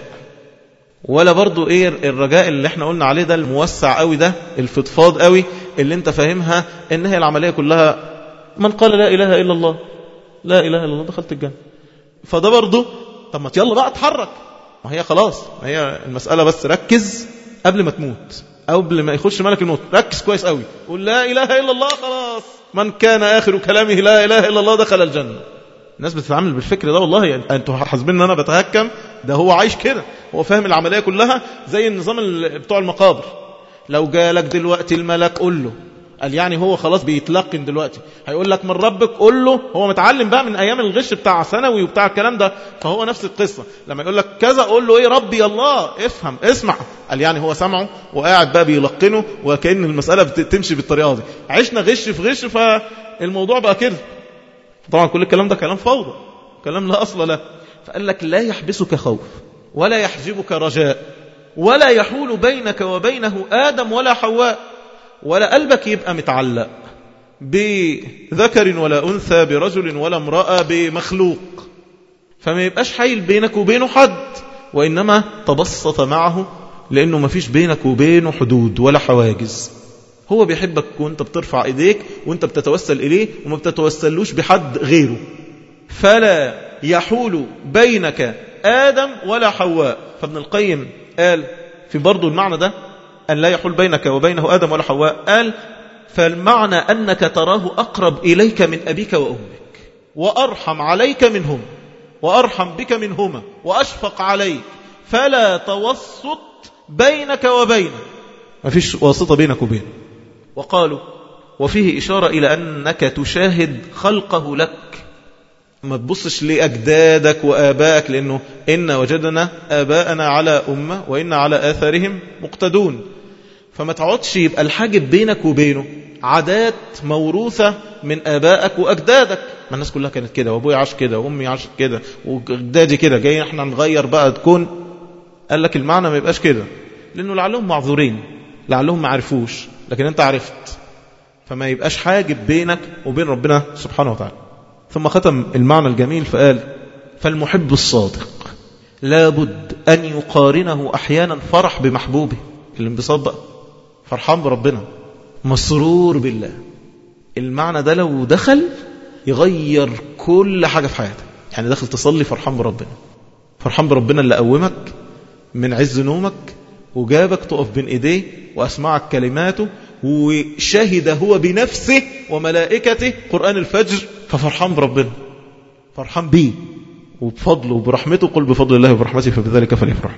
ولا برضو ايه الرجاء اللي احنا قلنا عليه ده الموسع قوي ده الفضفاض قوي اللي انت فاهمها ان هي العملية كلها من قال لا اله الا الله لا اله الا الله دخلت الجنة فده برضو طب ما يلا بقى اتحرك ما هي خلاص ما هي المسألة بس ركز قبل ما تموت أو قبل ما يخش ملك الموت ركز كويس قوي قول لا إله إلا الله خلاص من كان آخر كلامه لا إله إلا الله دخل الجنة الناس بتتعامل بالفكر ده والله يعني انتوا حاسبين ان انا بتهكم ده هو عايش كده هو فاهم العمليه كلها زي النظام بتوع المقابر لو جالك دلوقتي الملك قول له قال يعني هو خلاص بيتلقن دلوقتي هيقول لك من ربك قول له هو متعلم بقى من ايام الغش بتاع ثانوي وبتاع الكلام ده فهو نفس القصه لما يقول لك كذا قول له ايه ربي الله افهم اسمع قال يعني هو سمعه وقاعد بقى بيلقنه وكأن المساله بتمشي بالطريقه دي عشنا غش في غش فالموضوع بقى كده طبعا كل الكلام ده كلام فوضى كلام لا اصل له فقال لك لا يحبسك خوف ولا يحجبك رجاء ولا يحول بينك وبينه آدم ولا حواء ولا قلبك يبقى متعلق بذكر ولا أنثى برجل ولا امرأة بمخلوق فما يبقاش حيل بينك وبينه حد وإنما تبسط معه لأنه ما فيش بينك وبينه حدود ولا حواجز هو بيحبك وانت بترفع ايديك وانت بتتوسل إليه وما بتتوسلوش بحد غيره فلا يحول بينك آدم ولا حواء فابن القيم قال في برضو المعنى ده أن لا يحول بينك وبينه آدم ولا حواء قال فالمعنى أنك تراه أقرب إليك من أبيك وأمك وأرحم عليك منهم وأرحم بك منهما وأشفق عليك فلا توسط بينك وبينه ما فيش واسطة بينك وبينه وقالوا وفيه إشارة إلى أنك تشاهد خلقه لك ما تبصش لأجدادك وآبائك لأنه إن وجدنا آباءنا على أمة وإن على آثارهم مقتدون فما تقعدش يبقى الحاجب بينك وبينه عادات موروثة من آبائك وأجدادك ما الناس كلها كانت كده وأبوي عاش كده وأمي عاشت كده وأجدادي كده جاي احنا نغير بقى تكون قال لك المعنى ما يبقاش كده لأنه لعلهم معذورين لعلهم ما عرفوش لكن أنت عرفت فما يبقاش حاجب بينك وبين ربنا سبحانه وتعالى ثم ختم المعنى الجميل فقال فالمحب الصادق لابد أن يقارنه أحيانا فرح بمحبوبه الانبساط بقى فرحان بربنا مسرور بالله المعنى ده لو دخل يغير كل حاجة في حياتك يعني داخل تصلي فرحان بربنا فرحان بربنا اللي قومك من عز نومك وجابك تقف بين ايديه واسمعك كلماته وشهد هو بنفسه وملائكته قرآن الفجر ففرحان بربنا فرحان بيه وبفضله وبرحمته قل بفضل الله وبرحمته فبذلك فليفرح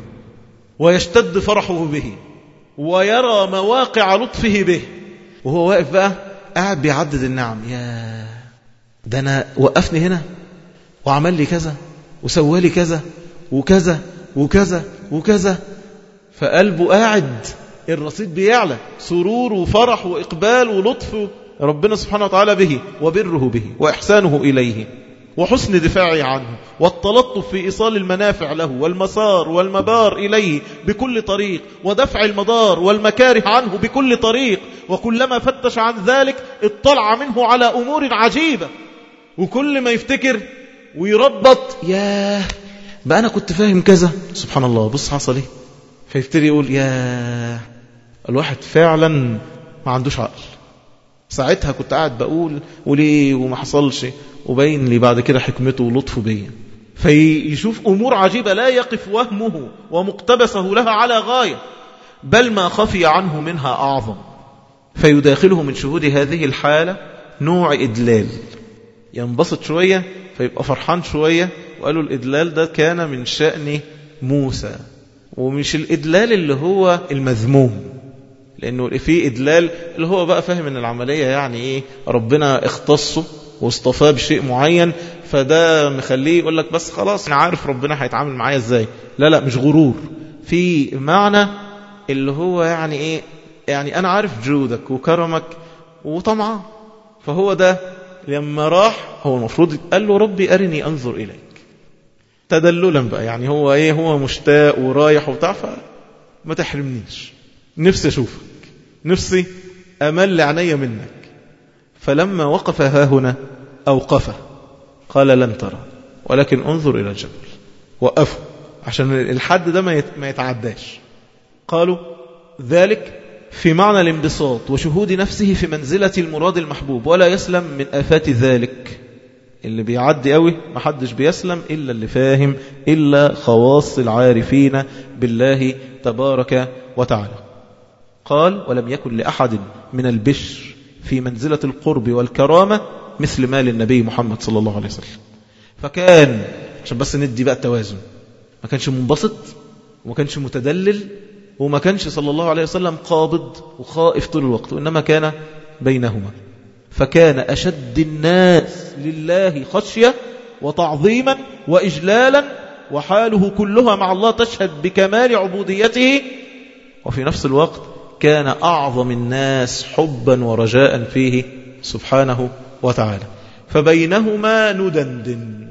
ويشتد فرحه به ويرى مواقع لطفه به وهو واقف بقى قاعد بيعدد النعم يا ده أنا وقفني هنا وعمل لي كذا وسوى لي كذا وكذا وكذا وكذا فقلبه قاعد الرصيد بيعلى سرور وفرح وإقبال ولطف ربنا سبحانه وتعالى به وبره به وإحسانه إليه وحسن دفاعه عنه والتلطف في إيصال المنافع له والمسار والمبار إليه بكل طريق ودفع المضار والمكاره عنه بكل طريق وكلما فتش عن ذلك اطلع منه على أمور عجيبة وكل ما يفتكر ويربط ياه بقى أنا كنت فاهم كذا سبحان الله بص حصل ايه فيبتدي يقول ياه الواحد فعلا ما عندوش عقل ساعتها كنت قاعد بقول وليه وما حصلش وبين لي بعد كده حكمته ولطفه بيا فيشوف أمور عجيبة لا يقف وهمه ومقتبسه لها على غاية بل ما خفي عنه منها أعظم فيداخله من شهود هذه الحالة نوع إدلال ينبسط شوية فيبقى فرحان شوية وقالوا الإدلال ده كان من شأن موسى ومش الإدلال اللي هو المذموم لأنه في إدلال اللي هو بقى فاهم أن العملية يعني إيه ربنا اختصه واصطفاه بشيء معين فده مخليه يقول لك بس خلاص أنا عارف ربنا هيتعامل معايا إزاي لا لا مش غرور في معنى اللي هو يعني إيه يعني أنا عارف جودك وكرمك وطمعا فهو ده لما راح هو المفروض قال له ربي أرني أنظر إليك تدللا بقى يعني هو إيه هو مشتاق ورايح وبتاع فما تحرمنيش نفسي أشوفك نفسي أمل عيني منك فلما وقف ها هنا أوقفه قال لن ترى ولكن انظر إلى الجبل وقفه عشان الحد ده ما يتعداش قالوا ذلك في معنى الانبساط وشهود نفسه في منزلة المراد المحبوب ولا يسلم من آفات ذلك اللي بيعدي قوي ما حدش بيسلم إلا اللي فاهم إلا خواص العارفين بالله تبارك وتعالى قال ولم يكن لأحد من البشر في منزلة القرب والكرامة مثل ما للنبي محمد صلى الله عليه وسلم فكان عشان بس ندي بقى التوازن ما كانش منبسط وما كانش متدلل وما كانش صلى الله عليه وسلم قابض وخائف طول الوقت وإنما كان بينهما فكان أشد الناس لله خشية وتعظيما وإجلالا وحاله كلها مع الله تشهد بكمال عبوديته وفي نفس الوقت كان أعظم الناس حبا ورجاء فيه سبحانه وتعالى فبينهما ندندن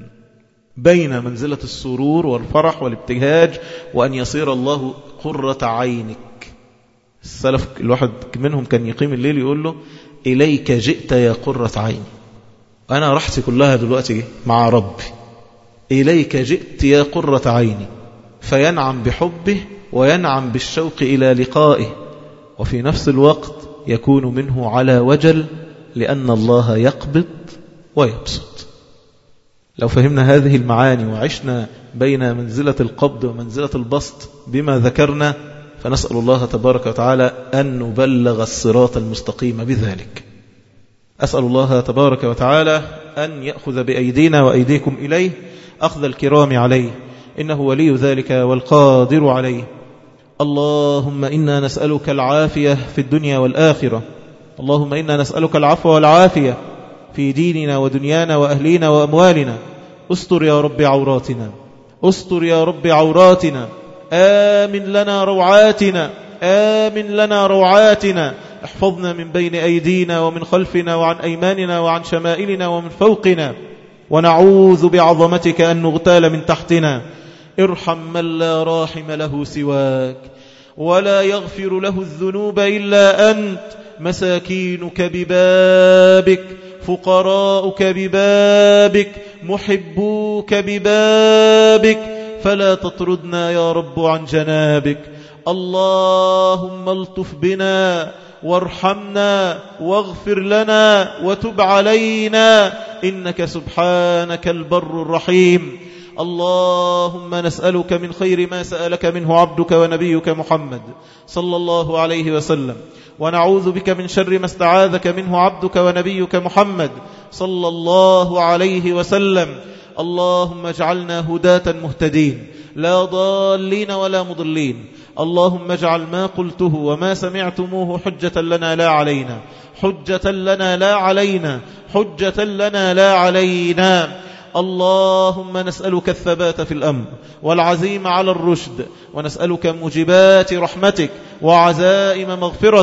بين منزلة السرور والفرح والابتهاج وأن يصير الله قرة عينك السلف الواحد منهم كان يقيم الليل يقول له إليك جئت يا قرة عيني أنا رحتي كلها دلوقتي مع ربي إليك جئت يا قرة عيني فينعم بحبه وينعم بالشوق إلى لقائه وفي نفس الوقت يكون منه على وجل لأن الله يقبض ويبسط لو فهمنا هذه المعاني وعشنا بين منزلة القبض ومنزلة البسط بما ذكرنا فنسأل الله تبارك وتعالى أن نبلغ الصراط المستقيم بذلك أسأل الله تبارك وتعالى أن يأخذ بأيدينا وأيديكم إليه أخذ الكرام عليه إنه ولي ذلك والقادر عليه اللهم إنا نسألك العافية في الدنيا والآخرة اللهم إنا نسألك العفو والعافية في ديننا ودنيانا وأهلينا وأموالنا استر يا رب عوراتنا استر يا رب عوراتنا آمن لنا روعاتنا آمن لنا روعاتنا احفظنا من بين أيدينا ومن خلفنا وعن أيماننا وعن شمائلنا ومن فوقنا ونعوذ بعظمتك أن نغتال من تحتنا ارحم من لا راحم له سواك ولا يغفر له الذنوب إلا أنت مساكينك ببابك فقراؤك ببابك محبوك ببابك فلا تطردنا يا رب عن جنابك اللهم الطف بنا وارحمنا واغفر لنا وتب علينا إنك سبحانك البر الرحيم اللهم نسألك من خير ما سألك منه عبدك ونبيك محمد صلى الله عليه وسلم ونعوذ بك من شر ما استعاذك منه عبدك ونبيك محمد صلى الله عليه وسلم اللهم اجعلنا هداة مهتدين لا ضالين ولا مضلين اللهم اجعل ما قلته وما سمعتموه حجة لنا لا علينا حجة لنا لا علينا حجة لنا لا علينا اللهم نسألك الثبات في الأمر والعزيمة على الرشد ونسألك موجبات رحمتك وعزائم مغفرتك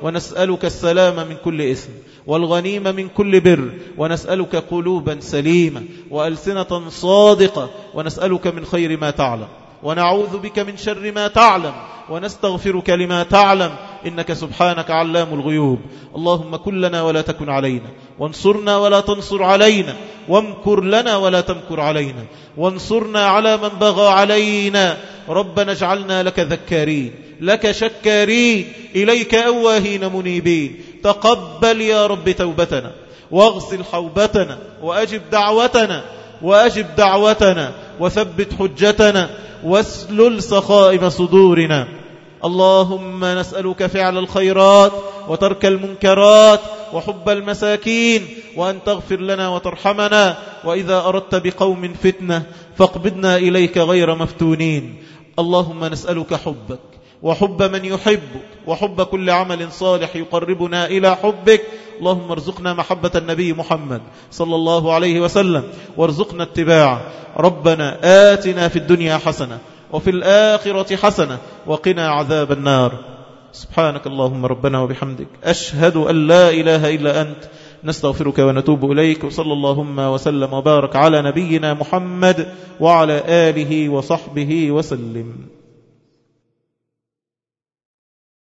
ونسألك السلام من كل إثم والغنيم من كل بر ونسألك قلوبا سليمة وألسنة صادقة ونسألك من خير ما تعلم ونعوذ بك من شر ما تعلم ونستغفرك لما تعلم إنك سبحانك علام الغيوب اللهم كن لنا ولا تكن علينا وانصرنا ولا تنصر علينا وامكر لنا ولا تمكر علينا وانصرنا على من بغى علينا ربنا اجعلنا لك ذكارين لك شكارين إليك أواهين منيبين تقبل يا رب توبتنا واغسل حوبتنا وأجب دعوتنا وأجب دعوتنا وثبت حجتنا واسلل سخائم صدورنا اللهم نسألك فعل الخيرات وترك المنكرات وحب المساكين وأن تغفر لنا وترحمنا وإذا أردت بقوم فتنة فاقبضنا إليك غير مفتونين اللهم نسألك حبك وحب من يحبك وحب كل عمل صالح يقربنا إلى حبك اللهم ارزقنا محبة النبي محمد صلى الله عليه وسلم وارزقنا اتباعه ربنا آتنا في الدنيا حسنة وفي الآخرة حسنة وقنا عذاب النار سبحانك اللهم ربنا وبحمدك أشهد أن لا إله إلا أنت نستغفرك ونتوب إليك وصلى اللهم وسلم وبارك على نبينا محمد وعلى آله وصحبه وسلم